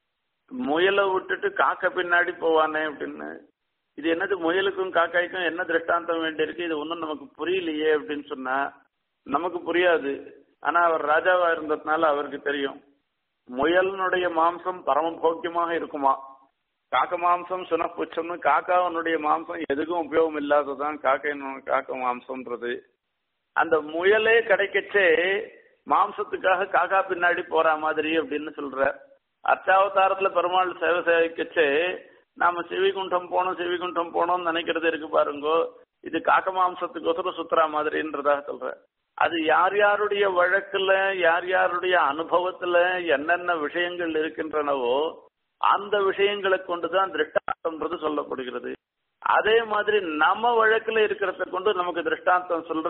முயலை விட்டுட்டு காக்கை பின்னாடி போவானே அப்படின்னு இது என்னது முயலுக்கும் காக்காய்க்கும் என்ன திருஷ்டாந்தம் வேண்டியிருக்கு இது ஒன்றும் நமக்கு புரியலையே அப்படின்னு சொன்னா நமக்கு புரியாது ஆனா அவர் ராஜாவா இருந்ததுனால அவருக்கு தெரியும் முயலினுடைய மாம்சம் பரம போக்கியமாக இருக்குமா காக்க மாம்சம் சுனப்புச்சம்னு காக்காவனுடைய மாம்சம் எதுக்கும் உபயோகம் இல்லாததான் காக்கை காக்க மாம்சம்ன்றது அந்த முயலே கிடைக்கச்சே மாம்சத்துக்காக காக்கா பின்னாடி போற மாதிரி அப்படின்னு சொல்ற அர்ச்சாவதாரத்துல பெருமாள் சேவை சேவைக்கச்சே நாம சிவிகுண்டம் போனோம் சிவிகுண்டம் போனோம்னு நினைக்கிறது இருக்கு பாருங்கோ இது காக்க மாம்சத்துக்கோசரம் சுத்துறா மாதிரின்றதாக சொல்ற அது யார் யாருடைய வழக்குல யார் யாருடைய அனுபவத்துல என்னென்ன விஷயங்கள் இருக்கின்றனவோ அந்த விஷயங்களை கொண்டுதான் திருஷ்டாந்தம்ன்றது சொல்லப்படுகிறது அதே மாதிரி நம்ம வழக்குல இருக்கிறத கொண்டு நமக்கு திருஷ்டாந்தம் சொல்ற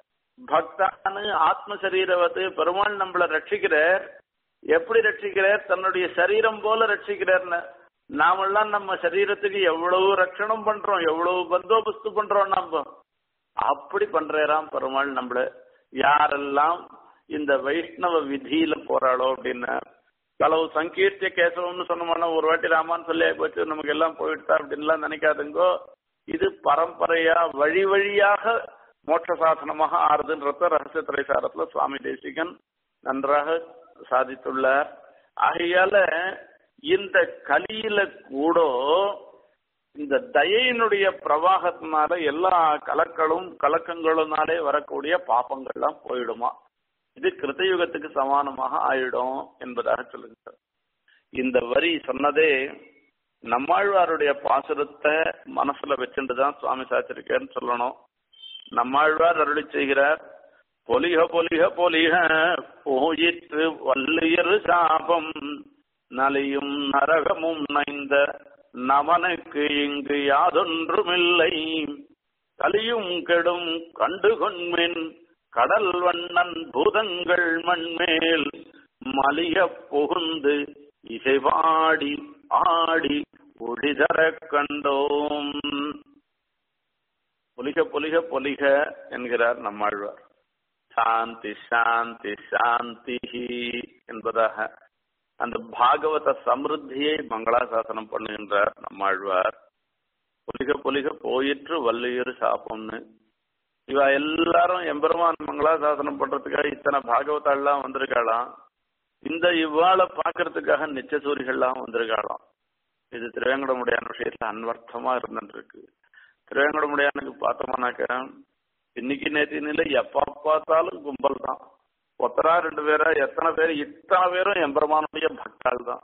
பக்தானு ஆத்ம சரீரவத்து பெருமாள் நம்மள ரட்சிக்கிறார் எப்படி ரட்சிக்கிறார் தன்னுடைய சரீரம் போல ரட்சிக்கிறார்னு நாமெல்லாம் நம்ம சரீரத்துக்கு எவ்வளவு ரட்சணம் பண்றோம் எவ்வளவு பந்தோபஸ்து பண்றோம் நம்ம அப்படி பண்றாராம் பெருமாள் நம்மள யாரெல்லாம் இந்த வைஷ்ணவ விதியில போறாளோ அப்படின்னு களவு சங்கீர்த்திய கேசவம்னு சொன்னோம்னா ஒரு வாட்டி ராமான்னு சொல்லி போச்சு நமக்கு எல்லாம் போயிட்டா அப்படின்லாம் நினைக்காதுங்கோ இது பரம்பரையா வழி வழியாக மோட்ச சாசனமாக ஆறுதுன்றத ரகசிய திரைசாரத்துல சுவாமி தேசிகன் நன்றாக சாதித்துள்ளார் ஆகையால இந்த கலியில கூட இந்த தயையினுடைய பிரவாகத்தினால எல்லா கலக்களும் கலக்கங்களுனாலே வரக்கூடிய பாப்பங்கள்லாம் போயிடுமா இது கிருத்தயுகத்துக்கு சமானமாக ஆயிடும் என்பதாக சொல்லுங்க இந்த வரி சொன்னதே நம்மாழ்வாருடைய பாசுரத்தை மனசுல வச்சுட்டு தான் சுவாமி சாச்சிருக்கேன்னு சொல்லணும் நம்மாழ்வார் அருளி செய்கிறார் பொலிக பொலிக பொலிக போயிற்று வல்லியர் சாபம் நலியும் நரகமும் நைந்த நமனுக்கு இங்கு யாதொன்றுமில்லை கலியும் கெடும் கண்டு கொண்மின் கடல் வண்ணன் பூதங்கள் மண்மேல் மலிய புகுந்து இசைவாடி ஆடி ஒளிதர கண்டோம் பொலிக பொலிக பொலிக என்கிறார் நம்மாழ்வார் சாந்தி சாந்தி சாந்தி என்பதாக அந்த பாகவத சமிருத்தியை மங்களாசாசனம் பண்ணுகின்றார் நம்மாழ்வார் பொலிக பொலிக போயிற்று வல்லுயிர் சாப்பம்னு இவ எல்லாரும் எம்பெருமான் மங்களாசாசனம் பண்றதுக்காக இத்தனை பாகவதாள்லாம் வந்திருக்காளாம் இந்த இவ்வாளை பாக்குறதுக்காக நிச்சசூரிகள்லாம் வந்திருக்காளாம் இது திருவேங்கடமுடியான விஷயத்துல அன்வர்த்தமா இருந்துட்டு இருக்கு திருவேங்கடமுடியானுக்கு பார்த்தோம்னாக்க இன்னைக்கு நேற்று நிலை எப்ப பார்த்தாலும் கும்பல் தான் ஒத்தரா ரெண்டு பேரா எத்தனை பேர் இத்தனை பேரும் எம்பெருமானுடைய பக்தாள் தான்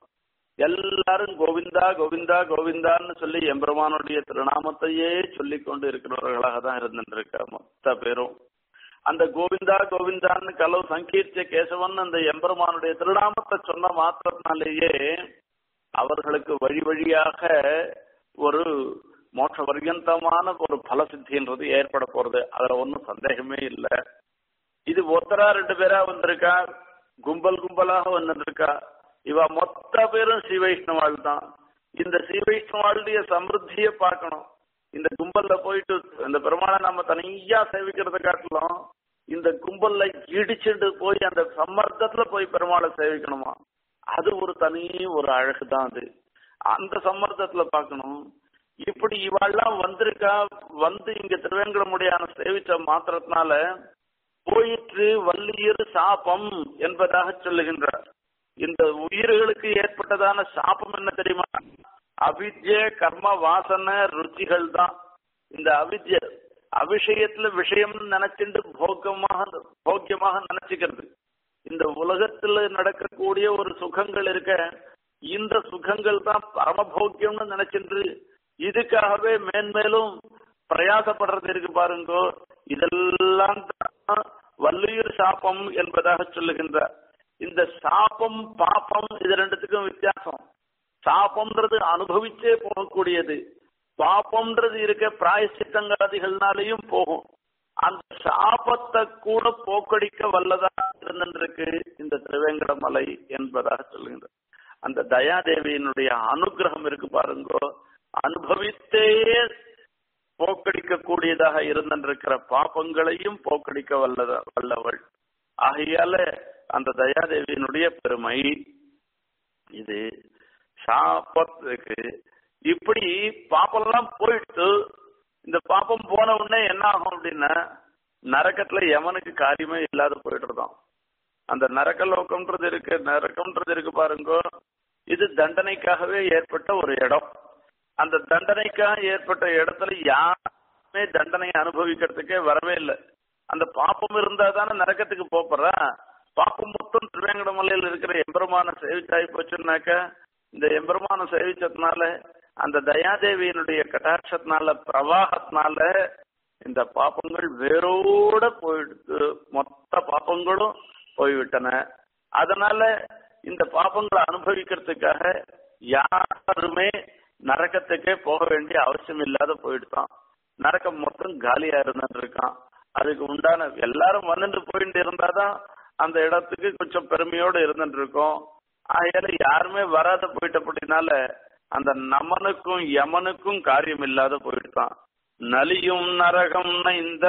எல்லாரும் கோவிந்தா கோவிந்தா கோவிந்தான்னு சொல்லி எம்பெருமானுடைய திருநாமத்தையே சொல்லிக் கொண்டு இருக்கிறவர்களாக தான் இருந்துருக்க மொத்த பேரும் அந்த கோவிந்தா கோவிந்தான்னு கலவு சங்கீர்த்திய கேசவன் அந்த எம்பெருமானுடைய திருநாமத்தை சொன்ன மாத்திரத்தினாலேயே அவர்களுக்கு வழி வழியாக ஒரு மோட்ச பர்யந்தமான ஒரு பலசித்தின்றது ஏற்பட போறது அதுல ஒன்றும் சந்தேகமே இல்லை இது ஒருத்தரா ரெண்டு பேரா வந்திருக்கா கும்பல் கும்பலாக வந்திருக்கா இவ மொத்த பேரும் ஸ்ரீ வைஷ்ணவாள் தான் இந்த ஸ்ரீ வைஷ்ணவாளுடைய சமிருத்தியை பார்க்கணும் இந்த கும்பல்ல போயிட்டு இந்த பெருமாளை நம்ம தனியா சேவிக்கிறத காட்டிலும் இந்த கும்பல்ல இடிச்சுட்டு போய் அந்த சம்மர்த்தத்துல போய் பெருமாளை சேவிக்கணுமா அது ஒரு தனி ஒரு அழகு தான் அது அந்த சம்மர்த்தத்துல பார்க்கணும் இப்படி இவாள்லாம் வந்திருக்கா வந்து இங்க திருவேங்கடமுடியான சேவிச்ச மாத்திரத்தினால போயிற்று வள்ளியர் சாபம் என்பதாக சொல்லுகின்றார் இந்த உயிர்களுக்கு ஏற்பட்டதான சாபம் என்ன தெரியுமா அவித்ய கர்ம வாசன ருச்சிகள் தான் இந்த அவித்ய அவிஷயத்துல விஷயம் நினைச்சுட்டு போகமாக போக்கியமாக நினைச்சுக்கிறது இந்த உலகத்துல நடக்கக்கூடிய ஒரு சுகங்கள் இருக்க இந்த சுகங்கள் தான் பரமபோக்கியம்னு நினைச்சிட்டு இதுக்காகவே மேன்மேலும் பிரயாசப்படுறது இருக்கு பாருங்கோ இதெல்லாம் தான் வள்ளியூர் சாபம் என்பதாக சொல்லுகின்றார் இந்த சாபம் பாப்பம் இது ரெண்டுத்துக்கும் வித்தியாசம் சாபம்ன்றது அனுபவிச்சே போகக்கூடியது பாப்பம்ன்றது இருக்க பிராயசித்தங்காதிகள்னாலையும் போகும் அந்த சாபத்தை கூட போக்கடிக்க வல்லதா இருந்திருக்கு இந்த திருவேங்கட மலை என்பதாக சொல்லுகின்றார் அந்த தயாதேவியினுடைய அனுகிரகம் இருக்கு பாருங்கோ அனுபவித்தே போக்கடிக்க கூடியதாக இருந்திருக்கிற பாப்பங்களையும் போக்கடிக்க வல்லத வல்லவள் ஆகையால அந்த தயாதேவியினுடைய பெருமை இது சாப்பத்துக்கு இப்படி பாப்பெல்லாம் போயிட்டு இந்த பாப்பம் போன உடனே என்ன ஆகும் அப்படின்னா நரக்கத்துல எவனுக்கு காரியமே இல்லாத போயிட்டுருதான் அந்த நரக்க லோகம்ன்றது இருக்கு நரக்கம்ன்றது இருக்கு பாருங்க இது தண்டனைக்காகவே ஏற்பட்ட ஒரு இடம் அந்த தண்டனைக்காக ஏற்பட்ட இடத்துல யாருமே தண்டனையை அனுபவிக்கிறதுக்கே வரவே இல்லை அந்த பாப்பம் இருந்தா தானே நரக்கத்துக்கு போறா பாப்பம் மொத்தம் திருவேங்கட மலையில் இருக்கிற எம்பெருமான சேவிச்சாய் போச்சுன்னாக்க இந்த எம்பெருமான சேவிச்சதுனால அந்த தயாதேவியினுடைய கட்டாட்சத்தினால பிரவாகத்தினால இந்த பாப்பங்கள் வேரோட போயிடுத்து மொத்த பாப்பங்களும் போய்விட்டன அதனால இந்த பாப்பங்களை அனுபவிக்கிறதுக்காக யாருமே நரக்கத்துக்கே போக வேண்டிய அவசியம் இல்லாத போயிடுதான் நரக்கம் மொத்தம் காலியா இருந்துட்டு இருக்கான் அதுக்கு உண்டான எல்லாரும் வந்துட்டு போயிட்டு இருந்தாதான் அந்த இடத்துக்கு கொஞ்சம் பெருமையோடு இருந்துட்டு இருக்கோம் ஆகையால யாருமே வராத போயிட்டபடினால அந்த நமனுக்கும் யமனுக்கும் காரியம் இல்லாத போயிட்டான் நலியும் நரகம் இந்த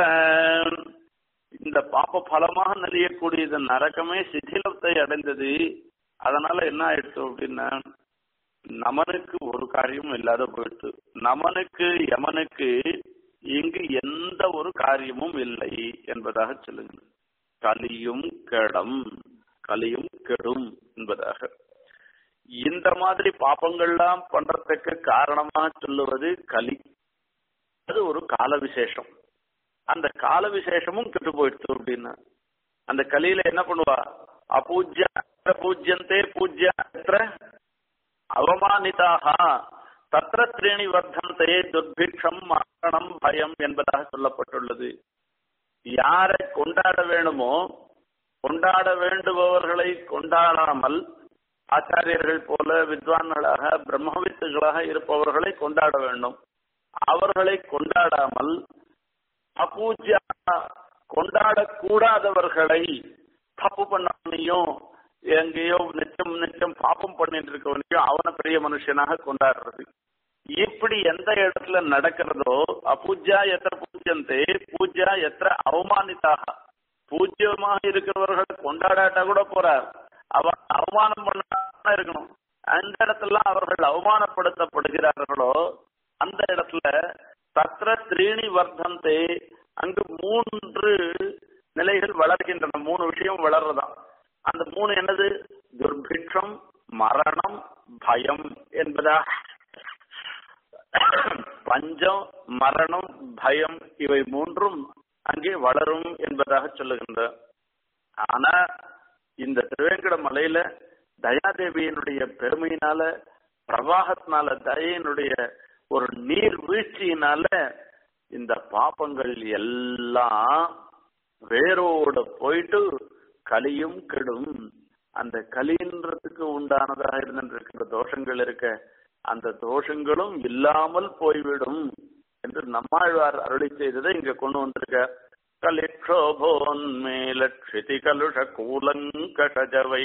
இந்த பாப்ப பலமாக நலியக்கூடியது நரகமே சிதிலத்தை அடைந்தது அதனால என்ன ஆயிடுச்சு அப்படின்னா நமனுக்கு ஒரு காரியமும் இல்லாத போயிடுச்சு நமனுக்கு யமனுக்கு இங்கு எந்த ஒரு காரியமும் இல்லை என்பதாக சொல்லுங்க கலியும் கெடம் கலியும் கெடும் என்பதாக இந்த மாதிரி பாப்பங்கள்லாம் பண்றதுக்கு காரணமாக சொல்லுவது கலி அது ஒரு கால விசேஷம் அந்த கால விசேஷமும் கெட்டு போயிடுச்சு அப்படின்னா அந்த கலியில என்ன பண்ணுவா அபூஜ்ய பூஜ்யந்தே பூஜ்ய அவமானிதாக தத்திர திரேணி வர்த்தந்தே துர்பிக்ஷம் மரணம் பயம் என்பதாக சொல்லப்பட்டுள்ளது யாரை கொண்டாட வேணுமோ கொண்டாட வேண்டுபவர்களை கொண்டாடாமல் ஆச்சாரியர்கள் போல வித்வான்களாக பிரம்மவித்துகளாக இருப்பவர்களை கொண்டாட வேண்டும் அவர்களை கொண்டாடாமல் அபூஜ்யா கொண்டாடக்கூடாதவர்களை தப்பு பண்ணவனையும் எங்கேயோ நிச்சயம் நிச்சயம் பாப்பம் பண்ணிட்டு இருக்கவனையும் அவனை பெரிய மனுஷனாக கொண்டாடுறது இப்படி எந்த இடத்துல நடக்கிறதோ அபூஜ்யா எத்திர பூஜ்யந்தே பூஜ்யா எத்திர அவமானிதாக பூஜ்யமாக இருக்கிறவர்களை கொண்டாடாட்டா கூட போறார் அவன் அவமானம் பண்ண இருக்கணும் அந்த இடத்துல அவர்கள் அவமானப்படுத்தப்படுகிறார்களோ அந்த இடத்துல தத்திர திரீணி வர்த்தந்தே அங்கு மூன்று நிலைகள் வளர்கின்றன மூணு விஷயம் வளர்றதாம் அந்த மூணு என்னது துர்பிக்ஷம் மரணம் பயம் என்பதா பஞ்சம் மரணம் பயம் இவை மூன்றும் அங்கே வளரும் என்பதாக சொல்லுகின்ற ஆனா இந்த திருவேங்கட மலையில தயாதேவியினுடைய பெருமையினால பிரவாகத்தினால தயையினுடைய ஒரு நீர் வீழ்ச்சியினால இந்த பாப்பங்கள் எல்லாம் வேரோட போயிட்டு கலியும் கெடும் அந்த கலின்றதுக்கு உண்டானதாக இருந்திருக்கிற தோஷங்கள் இருக்க அந்த தோஷங்களும் இல்லாமல் போய்விடும் என்று நம்மாழ்வார் அருளி செய்ததை இங்க கொண்டு வந்திருக்க கலிக்ஷோபோன்மேலட்சிதி கலுஷ கூலங்கடஜவை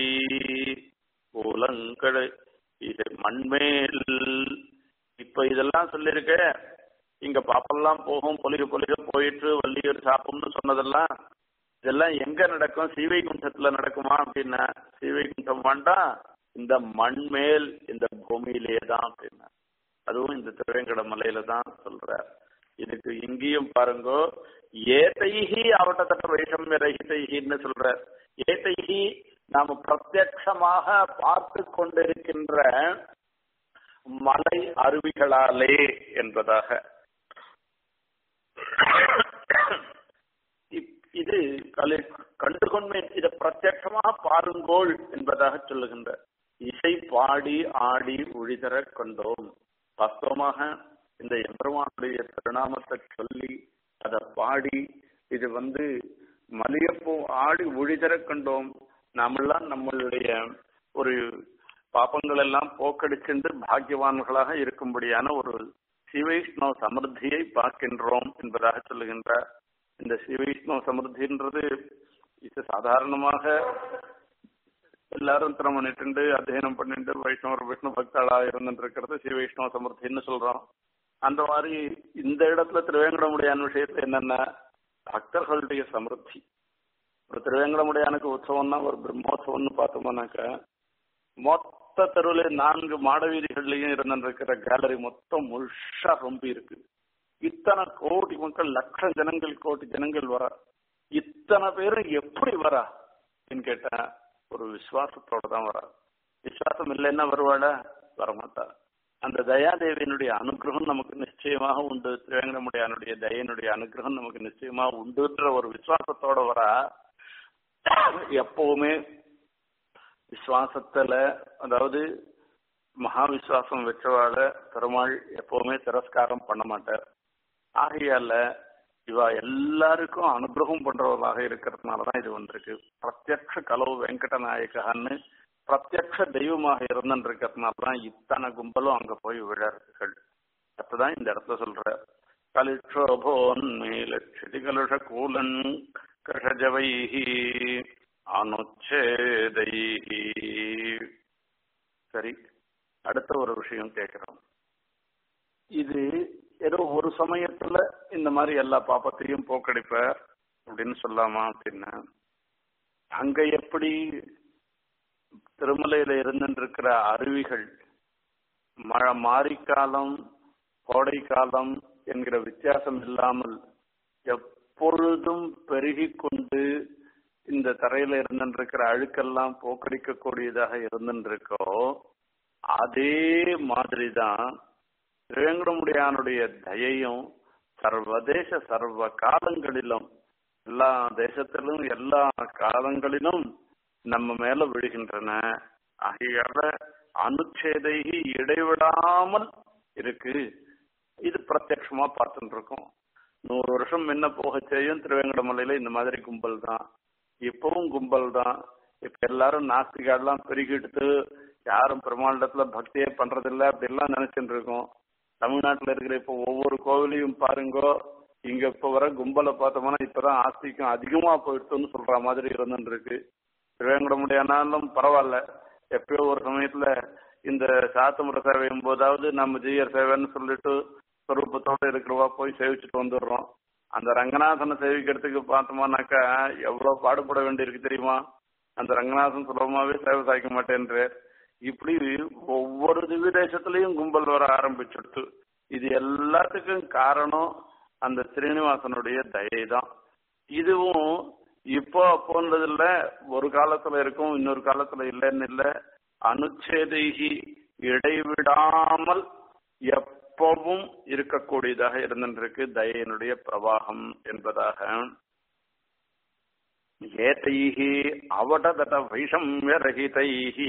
கூலங்கட இது மண்மேல் இப்ப இதெல்லாம் சொல்லிருக்க இங்க பாப்பெல்லாம் போகும் பொலிக பொலிக போயிட்டு வள்ளியூர் சாப்பும்னு சொன்னதெல்லாம் இதெல்லாம் எங்க நடக்கும் சீவைகுண்டத்துல நடக்குமா அப்படின்னா சீவைகுண்டம் வேண்டாம் இந்த மண் மேல் இந்த பூமியிலேயே தான் அப்படின்னா அதுவும் இந்த திருவேங்கட மலையில தான் சொல்றார் இதுக்கு இங்கேயும் பாருங்க ஏதைஹி அவட்டத்தட்ட வைஷமிய ரஹிதைஹின்னு சொல்றார் ஏதைஹி நாம பிரத்யட்சமாக பார்த்து கொண்டிருக்கின்ற மலை அருவிகளாலே என்பதாக இது கலை கண்டுகொண்டேன் இதை பிரத்யட்சமாக பாருங்கோள் என்பதாக சொல்லுகின்ற இசை பாடி ஆடி ஒழிதர கொண்டோம் வாஸ்தவமாக இந்த எம்பெருமானுடைய திருநாமத்தை சொல்லி அதை பாடி இது வந்து மலியப்போ ஆடி ஒழிதர கண்டோம் நாமெல்லாம் நம்மளுடைய ஒரு பாப்பங்கள் எல்லாம் போக்கடிச்சென்று பாக்கியவான்களாக இருக்கும்படியான ஒரு சிவைஷ்ணவ சமிருத்தியை பார்க்கின்றோம் என்பதாக சொல்லுகின்றார் இந்த சிவைஷ்ணவ சமிருத்தின்றது இது சாதாரணமாக எல்லாரும் திறம் பண்ணிட்டு அத்தியனம் பண்ணிட்டு வைஷ்ணவர் விஷ்ணு பக்தாளா இருந்துட்டு இருக்கிறது ஸ்ரீ வைஷ்ணவ சமிருத்தின்னு சொல்றோம் அந்த மாதிரி இந்த இடத்துல திருவேங்கடமுடியான விஷயத்துல என்னென்ன பக்தர்களுடைய சமிருத்தி ஒரு திருவேங்கடமுடியானுக்கு உற்சவம்னா ஒரு பிரம்மோத்சவம்னு பார்த்தோம்னாக்க மொத்த தெருவில் நான்கு மாட வீதிகள்லயும் இருந்திருக்கிற கேலரி மொத்தம் முழுஷா ரொம்ப இருக்கு இத்தனை கோடி மக்கள் லட்சம் ஜனங்கள் கோடி ஜனங்கள் வரா இத்தனை பேரும் எப்படி வரா அப்படின்னு கேட்டா ஒரு விசுவாசத்தோட தான் வரா விசுவாசம் இல்லைன்னா வருவாளா வரமாட்டா அந்த தயாதேவியினுடைய அனுகிரகம் நமக்கு நிச்சயமாக உண்டு திருவேங்கடமுடியானுடைய தயனுடைய அனுகிரகம் நமக்கு நிச்சயமாக உண்டுன்ற ஒரு விசுவாசத்தோட வரா எப்பவுமே விசுவாசத்துல அதாவது மகா விசுவாசம் வச்சவாழ பெருமாள் எப்பவுமே திரஸ்காரம் பண்ண மாட்டார் ஆகையால இவ எல்லாருக்கும் அனுகிரகம் பண்றவர்களாக இருக்கிறதுனாலதான் இது வந்திருக்கு பிரத்யக்ஷ கலவு வெங்கட நாயகன்னு பிரத்யக்ஷ தெய்வமாக இருந்துருக்கிறதுனாலதான் இத்தனை கும்பலும் அங்க போய் விழார்கள் அப்பதான் இந்த இடத்துல சொல்ற கலிஷோபோன் மேலட்சதி கலுஷ கூலன் கஷஜவைஹி அனுச்சேதைஹி சரி அடுத்த ஒரு விஷயம் கேட்கிறோம் இது ஏதோ ஒரு சமயத்துல இந்த மாதிரி எல்லா பாப்பத்தையும் போக்கடிப்ப அப்படின்னு சொல்லாமா அப்படின்னா அங்க எப்படி திருமலையில இருந்துருக்கிற அருவிகள் மழை மாரிக்காலம் கோடை காலம் என்கிற வித்தியாசம் இல்லாமல் எப்பொழுதும் பெருகி கொண்டு இந்த தரையில இருந்துருக்கிற அழுக்கெல்லாம் போக்கடிக்கக்கூடியதாக இருந்துருக்கோ அதே மாதிரிதான் திருவேங்கடமுடியானுடைய தயையும் சர்வதேச சர்வ காலங்களிலும் எல்லா தேசத்திலும் எல்லா காலங்களிலும் நம்ம மேல விழுகின்றன ஆகையால அனுச்சேதைகி இடைவிடாமல் இருக்கு இது பிரத்யட்சமா பார்த்துட்டு இருக்கோம் நூறு வருஷம் முன்ன போக செய்யும் திருவேங்கடமலையில இந்த மாதிரி கும்பல் தான் இப்பவும் கும்பல் தான் இப்ப எல்லாரும் நாஸ்திகாலாம் பெருகிட்டு யாரும் பெருமாண்டத்துல பக்தியே பண்றதில்ல அப்படிலாம் நினைச்சுட்டு இருக்கோம் தமிழ்நாட்டுல இருக்கிற இப்ப ஒவ்வொரு கோவிலையும் பாருங்கோ இங்க இப்ப வர கும்பலை பார்த்தோம்னா இப்பதான் ஆஸ்திகம் அதிகமா போயிடுச்சுன்னு சொல்ற மாதிரி இருந்துட்டு இருக்கு திருவேங்கடமுடியானாலும் பரவாயில்ல எப்பயோ ஒரு சமயத்துல இந்த சாத்தமுறை சேவையும் போதாவது நம்ம ஜீயர் சேவைன்னு சொல்லிட்டு சொரூபத்தோட இருக்கிறவா போய் சேவிச்சுட்டு வந்துடுறோம் அந்த ரங்கநாதனை சேவிக்கிறதுக்கு பார்த்தோம்னாக்கா எவ்வளவு பாடுபட வேண்டியிருக்கு தெரியுமா அந்த ரங்கநாதன் சுலபமாவே சேவை சாய்க்க மாட்டேன்ற இப்படி ஒவ்வொரு திவ்ய தேசத்திலையும் கும்பல் வர ஆரம்பிச்சுடுத்து இது எல்லாத்துக்கும் காரணம் அந்த ஸ்ரீனிவாசனுடைய தயை தான் இதுவும் இப்போ அப்போன்றது இல்ல ஒரு காலத்துல இருக்கும் இன்னொரு காலத்துல இல்லைன்னு இல்ல அனுச்சேதைகி இடைவிடாமல் எப்பவும் இருக்கக்கூடியதாக இருந்திருக்கு தயனுடைய பிரவாகம் என்பதாக ஏதைஹி அவடதட வைஷம்யரகிதைஹி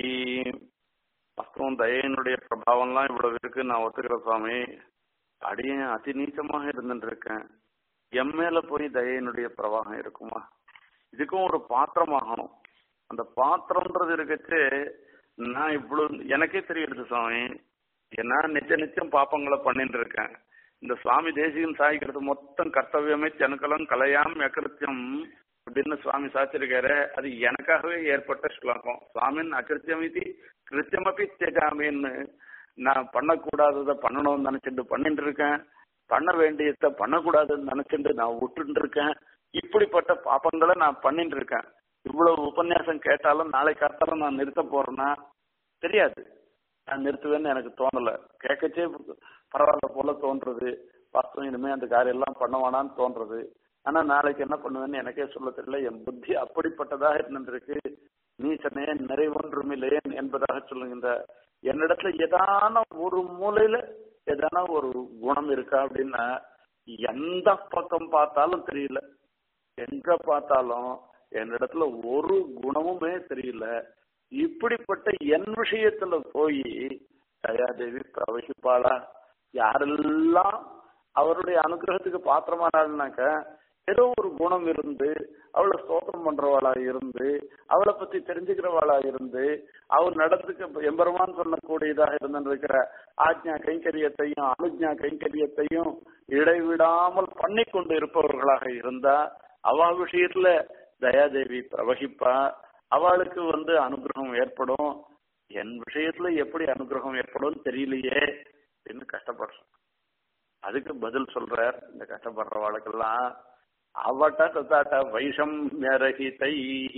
வாஸ்தவம் தயனுடைய பிரபாவம்லாம் இவ்வளவு இருக்கு நான் ஒத்துக்கிறேன் சுவாமி அடியேன் அதி நீச்சமாக இருந்துட்டு இருக்கேன் எம் மேல போய் தயனுடைய பிரவாகம் இருக்குமா இதுக்கும் ஒரு பாத்திரமாகணும் அந்த பாத்திரம்ன்றது இருக்கச்சு நான் இவ்வளவு எனக்கே தெரியுது சுவாமி ஏன்னா நிச்சய நிச்சயம் பாப்பங்களை பண்ணிட்டு இருக்கேன் இந்த சுவாமி தேசியம் சாய்க்கிறது மொத்தம் கர்த்தவியமே ஜனகலம் கலையாம் அகிருத்தியம் அப்படின்னு சுவாமி சாச்சிருக்காரு அது எனக்காகவே ஏற்பட்ட ஸ்லோகம் சுவாமின் அகிருத்தியம் இது கிருத்தியமப்பி தியஜாமின்னு நான் பண்ணக்கூடாததை பண்ணணும்னு நினைச்சிட்டு பண்ணிட்டு இருக்கேன் பண்ண வேண்டியதை பண்ணக்கூடாதுன்னு நினைச்சிட்டு நான் விட்டுட்டு இருக்கேன் இப்படிப்பட்ட பாப்பங்களை நான் பண்ணிட்டு இருக்கேன் இவ்வளவு உபன்யாசம் கேட்டாலும் நாளை காத்தாலும் நான் நிறுத்த போறேன்னா தெரியாது நான் நிறுத்துவேன்னு எனக்கு தோணல கேட்கச்சே பரவாயில்ல போல தோன்றது வாஸ்தவம் இனிமே அந்த காரியம் எல்லாம் பண்ண வேணான்னு தோன்றது ஆனா நாளைக்கு என்ன பண்ணுவேன்னு எனக்கே சொல்ல தெரியல என் புத்தி அப்படிப்பட்டதாக இருந்திருக்கு நீச்சனே நிறைவொன்றுமில்லையேன் என்பதாக சொல்லுகின்ற என்னிடத்துல ஏதான ஒரு மூலையில ஏதான ஒரு குணம் இருக்கா அப்படின்னா எந்த பக்கம் பார்த்தாலும் தெரியல எங்க பார்த்தாலும் என்னிடத்துல ஒரு குணமுமே தெரியல இப்படிப்பட்ட என் விஷயத்துல போய் தயாதேவி பிரவகிப்பாளா யாரெல்லாம் அவருடைய அனுகிரகத்துக்கு பாத்திரமானாள்னாக்க ஏதோ ஒரு குணம் இருந்து அவளை ஸ்தோத்திரம் பண்றவாளா இருந்து அவளை பத்தி தெரிஞ்சுக்கிறவாளா இருந்து அவள் நடந்துக்க எம்பெருமான் சொல்லக்கூடியதாக இருந்திருக்கிற ஆஜ்ஞா கைங்கரியத்தையும் அனுஜ்ஞா கைங்கரியத்தையும் இடைவிடாமல் பண்ணி கொண்டு இருப்பவர்களாக இருந்தா அவ விஷயத்துல தயாதேவி பிரவகிப்பா அவளுக்கு வந்து அனுகிரகம் ஏற்படும் என் விஷயத்துல எப்படி அனுகிரகம் ஏற்படும் தெரியலையே அப்படின்னு கஷ்டப்படுறேன் அதுக்கு பதில் சொல்றார் இந்த கஷ்டப்படுறவாளுக்கெல்லாம் அவட்ட தத்தாட்ட வைஷம் தை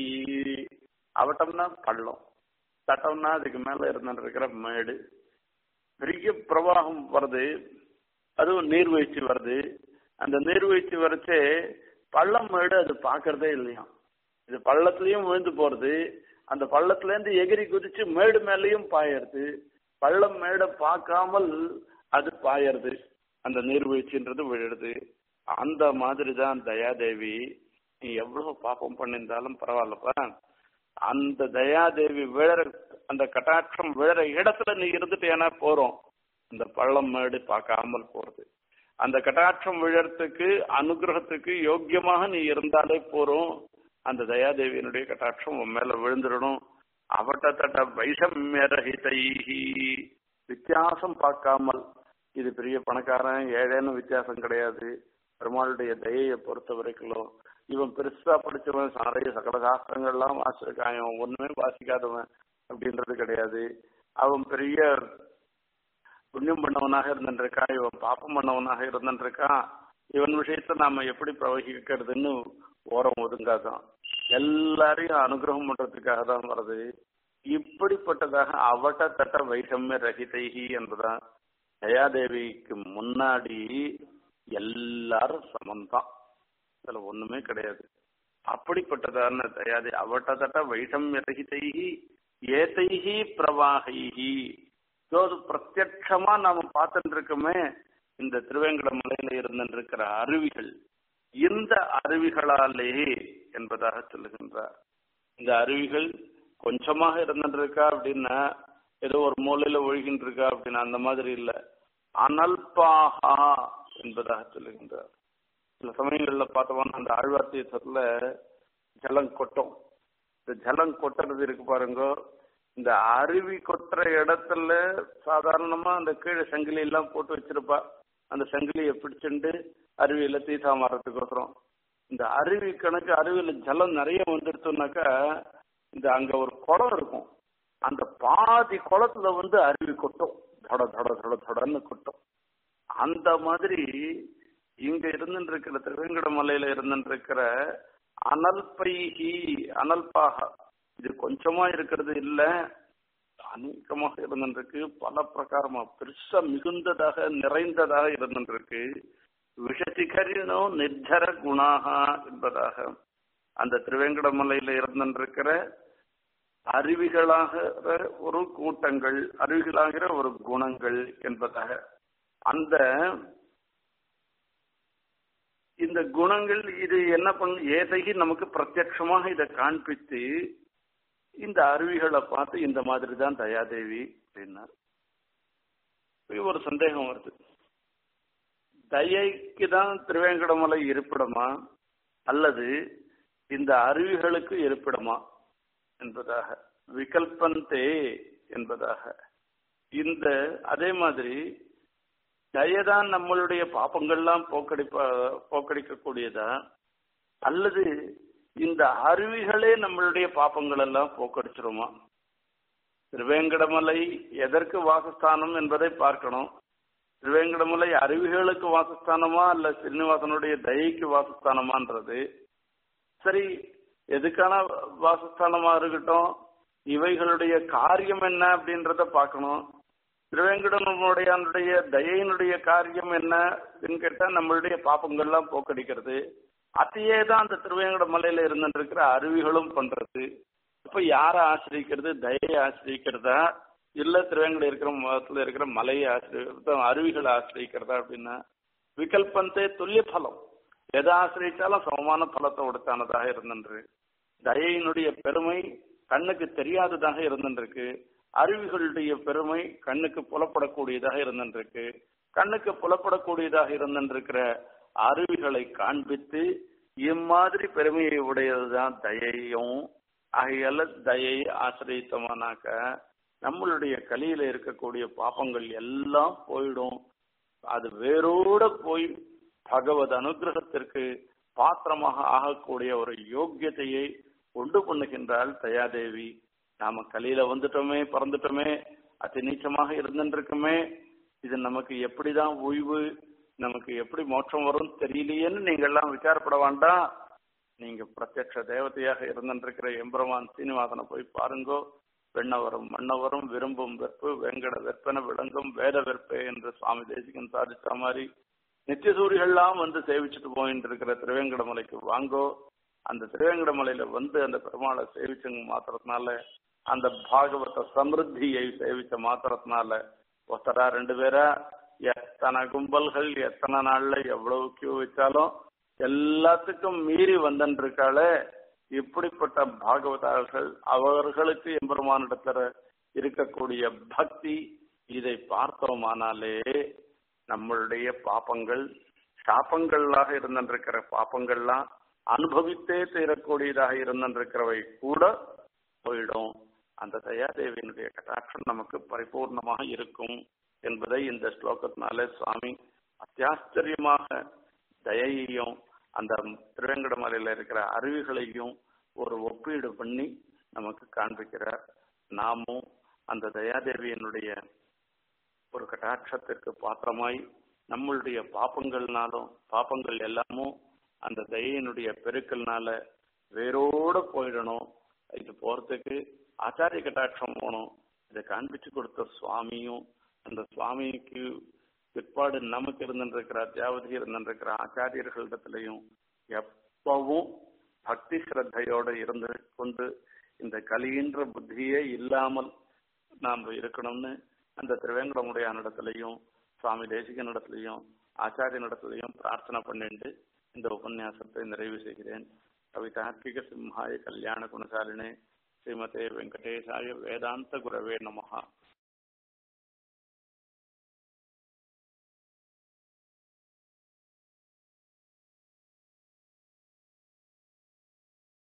அவட்டம்னா பள்ளம் தட்டம்னா அதுக்கு மேல இருந்துட்டு இருக்கிற மேடு பெரிய பிரவாகம் வருது அதுவும் நீர்வீழ்ச்சி வருது அந்த நீர்வீழ்ச்சி வரைச்சே பள்ளம் மேடு அது பாக்குறதே இல்லையா இது பள்ளத்துலயும் விழுந்து போறது அந்த பள்ளத்துல இருந்து எகிரி குதிச்சு மேடு மேலையும் பாயறது பள்ளம் மேடை பார்க்காமல் அது பாயறது அந்த நீர்வீழ்ச்சின்றது விழுது அந்த மாதிரி தான் தயாதேவி நீ எவ்வளவு பாப்பம் பண்ணியிருந்தாலும் பரவாயில்லப்பா அந்த தயாதேவி விழற அந்த கட்டாட்சம் விழற இடத்துல நீ இருந்துட்டேனா போறோம் அந்த பள்ளம் மேடு பார்க்காமல் போறது அந்த கட்டாட்சம் விழறதுக்கு அனுகிரகத்துக்கு யோக்கியமாக நீ இருந்தாலே போறோம் அந்த தயாதேவியினுடைய கட்டாட்சம் உன் மேல விழுந்துடணும் அவட்ட தட்ட வைஷம்யரஹிதைஹி வித்தியாசம் பார்க்காமல் இது பெரிய பணக்காரன் ஏழேன்னு வித்தியாசம் கிடையாது பெருமாளுடைய தயையை பொறுத்த வரைக்கும் இவன் பெருசா படிச்சவன் நிறைய சகல சாஸ்திரங்கள்லாம் வாசிச்சிருக்கான் இவன் ஒண்ணுமே வாசிக்காதவன் அப்படின்றது கிடையாது அவன் பெரிய புண்ணியம் பண்ணவனாக இருந்துருக்கான் இவன் பாப்பம் பண்ணவனாக இருந்துருக்கான் இவன் விஷயத்த நாம எப்படி பிரவகிக்கிறதுன்னு ஓரம் ஒதுங்காதான் எல்லாரையும் அனுகிரகம் பண்றதுக்காக தான் வருது இப்படிப்பட்டதாக அவட்ட தட்ட வைஷம்ய ரகிதைகி என்பதான் தயாதேவிக்கு முன்னாடி எல்லாரும் சமந்தான் இதுல ஒண்ணுமே கிடையாது அப்படிப்பட்டதான தயாதே அவட்ட தட்ட வைஷம்ய ரகிதைகி ஏதைகி பிரவாகைகி இது பிரத்யட்சமா நாம பார்த்துட்டு இருக்கோமே இந்த திருவேங்கட மலையில இருந்துட்டு இருக்கிற அருவிகள் இந்த அருவிகளாலே என்பதாக சொல்லுகின்றார் இந்த அருவிகள் கொஞ்சமாக இருந்துட்டு இருக்கா அப்படின்னா ஏதோ ஒரு மூலையில ஒழுகின்ற இருக்கா அப்படின்னா அந்த மாதிரி இல்ல அனல்பாகா என்பதாக சொல்லுகின்றார் சில சமயங்கள்ல பார்த்தோம்னா அந்த ஆழ்வார் தீர்த்தத்துல ஜலம் கொட்டும் இந்த ஜலம் கொட்டுறது இருக்கு பாருங்க இந்த அருவி கொட்டுற இடத்துல சாதாரணமா அந்த கீழே சங்கிலி எல்லாம் போட்டு வச்சிருப்பா அந்த சங்கிலியை பிடிச்சுண்டு அருவியில தீசா மாறதுக்கோசரம் இந்த அருவி கணக்கு அருவியில ஜலம் நிறைய வந்துடுச்சுனாக்கா இந்த அங்க ஒரு குளம் இருக்கும் அந்த பாதி குளத்துல வந்து அருவி கொட்டும் தொட தொட தொட தொடன்னு கொட்டும் அந்த மாதிரி இங்க இருந்துட்டு இருக்கிற திருவேங்கட மலையில இருந்துட்டு இருக்கிற அனல்பைகி அனல்பாக இது கொஞ்சமா இருக்கிறது இல்ல அநேகமாக இருந்துருக்கு பல பிரகாரமா பெருசா மிகுந்ததாக நிறைந்ததாக இருந்துருக்கு விஷசிகரினோ நிர்ஜர குணாக என்பதாக அந்த திருவேங்கடமலையில இருந்திருக்கிற அருவிகளாக ஒரு கூட்டங்கள் அருவிகளாகிற ஒரு குணங்கள் என்பதாக அந்த இந்த இந்த குணங்கள் இது என்ன பண்ண ஏதைகி நமக்கு பிரத்யட்சமாக இதை காண்பித்து இந்த அருவிகளை பார்த்து இந்த மாதிரி தான் தயாதேவி அப்படின்னார் இப்ப ஒரு சந்தேகம் வருது தயைக்கு தான் திருவேங்கடமலை இருப்பிடமா அல்லது இந்த அருவிகளுக்கு இருப்பிடமா என்பதாக விகல்பந்தே என்பதாக இந்த அதே மாதிரி தயதான் நம்மளுடைய பாப்பங்கள்லாம் போக்கடிப்ப போக்கடிக்கக்கூடியதா அல்லது இந்த அருவிகளே நம்மளுடைய பாப்பங்கள் எல்லாம் போக்கடிச்சிருமா திருவேங்கடமலை எதற்கு வாசஸ்தானம் என்பதை பார்க்கணும் திருவேங்கடமலை அருவிகளுக்கு வாசஸ்தானமா அல்ல சீனிவாசனுடைய தயைக்கு வாசஸ்தானமான்றது சரி எதுக்கான வாசஸ்தானமா இருக்கட்டும் இவைகளுடைய காரியம் என்ன அப்படின்றத பார்க்கணும் திருவேங்கடனுடைய தயையினுடைய காரியம் என்ன அப்படின்னு கேட்டா நம்மளுடைய பாப்பங்கள்லாம் போக்கடிக்கிறது அதையே தான் அந்த திருவேங்கட மலையில இருந்துருக்கிற அருவிகளும் பண்றது அப்ப யாரை ஆசிரியிக்கிறது தயையை ஆசிரியிக்கிறதா இல்ல திருவேங்கட இருக்கிற மதத்துல இருக்கிற மலையை ஆசிரிய அருவிகளை ஆசிரியிக்கிறதா அப்படின்னா விகல்பந்தே துல்லிய பலம் எதை ஆசிரியிச்சாலும் சமமான பலத்தை உடுத்தானதாக இருந்துன்று தயையினுடைய பெருமை கண்ணுக்கு தெரியாததாக இருந்துருக்கு அருவிகளுடைய பெருமை கண்ணுக்கு புலப்படக்கூடியதாக இருந்துருக்கு கண்ணுக்கு புலப்படக்கூடியதாக இருந்திருக்கிற அருவிகளை காண்பித்து இம்மாதிரி பெருமையை உடையதுதான் தயையும் ஆகையால தயை ஆசிரியத்தமானாக்க நம்மளுடைய கலியில இருக்கக்கூடிய பாப்பங்கள் எல்லாம் போயிடும் அது வேரோட போய் பகவத் அனுகிரகத்திற்கு பாத்திரமாக ஆகக்கூடிய ஒரு யோக்கியத்தையை உண்டு பண்ணுகின்றாள் தயாதேவி நாம கலியில வந்துட்டோமே பிறந்துட்டோமே அதி நீச்சமாக இருந்துருக்குமே இது நமக்கு எப்படிதான் ஓய்வு நமக்கு எப்படி மோட்சம் வரும் தெரியலையேன்னு நீங்க எல்லாம் விசாரப்பட வேண்டாம் நீங்க பிரத்யட்ச தேவதையாக இருந்திருக்கிற எம்பெருமான் சீனிவாசனை போய் பாருங்கோ வெண்ணவரும் மன்னவரும் விரும்பும் வெற்பு வெங்கட வெற்பன விளங்கும் வேத வெற்பே என்று சுவாமி தேசிகன் சாதித்த மாதிரி நித்தியசூரிகள்லாம் வந்து சேவிச்சுட்டு போயிட்டு இருக்கிற திருவேங்கடமலைக்கு வாங்கோ அந்த திருவேங்கடமலையில வந்து அந்த பெருமாளை சேவிச்சங்க மாத்திரத்தினால அந்த பாகவத சமிருத்தியை சேவிச்ச மாத்திரத்தினால ஒருத்தரா ரெண்டு பேரா எத்தனை கும்பல்கள் எத்தனை நாள்ல எவ்வளவு கியூ வச்சாலும் எல்லாத்துக்கும் மீறி வந்தன்றிருக்காளே இப்படிப்பட்ட பாகவதார்கள் அவர்களுக்கு எம்பெருமானிடத்துல இருக்கக்கூடிய பக்தி இதை பார்த்தோமானாலே நம்மளுடைய பாப்பங்கள் சாப்பங்களாக இருந்திருக்கிற பாப்பங்கள்லாம் அனுபவித்தே தீரக்கூடியதாக இருந்திருக்கிறவை கூட போயிடும் அந்த தயாதேவியினுடைய கட்டாட்சம் நமக்கு பரிபூர்ணமாக இருக்கும் என்பதை இந்த ஸ்லோகத்தினாலே சுவாமி அத்தியாச்சரியமாக தயையையும் அந்த திருவேங்கடமலையில இருக்கிற அருவிகளையும் ஒரு ஒப்பீடு பண்ணி நமக்கு காண்பிக்கிறார் நாமும் அந்த தயாதேவியினுடைய ஒரு கட்டாட்சத்திற்கு பாத்திரமாய் நம்மளுடைய பாப்பங்கள்னாலும் பாப்பங்கள் எல்லாமும் அந்த தயையினுடைய பெருக்கல்னால வேரோட போயிடணும் இது போறதுக்கு ஆச்சாரிய கட்டாட்சம் போகணும் இதை காண்பிச்சு கொடுத்த சுவாமியும் அந்த சுவாமிக்கு பிற்பாடு நமக்கு இருந்திருக்கிற அத்தியாவதி இருந்திருக்கிற ஆச்சாரியர்களிடத்திலையும் எப்பவும் பக்தி ஸ்ரத்தையோட இருந்து கொண்டு இந்த கலியின்ற புத்தியே இல்லாமல் நாம் இருக்கணும்னு அந்த திருவேங்கடமுடையானிடத்திலையும் சுவாமி தேசிகனிடத்திலையும் ஆச்சாரியனிடத்திலையும் பிரார்த்தனை பண்ணிட்டு இந்த உபன்யாசத்தை நிறைவு செய்கிறேன் கவிதார்க்கிக சிம்ஹாய கல்யாண குணசாலினே ஸ்ரீமதே வெங்கடேசாய வேதாந்த குரவே நமஹா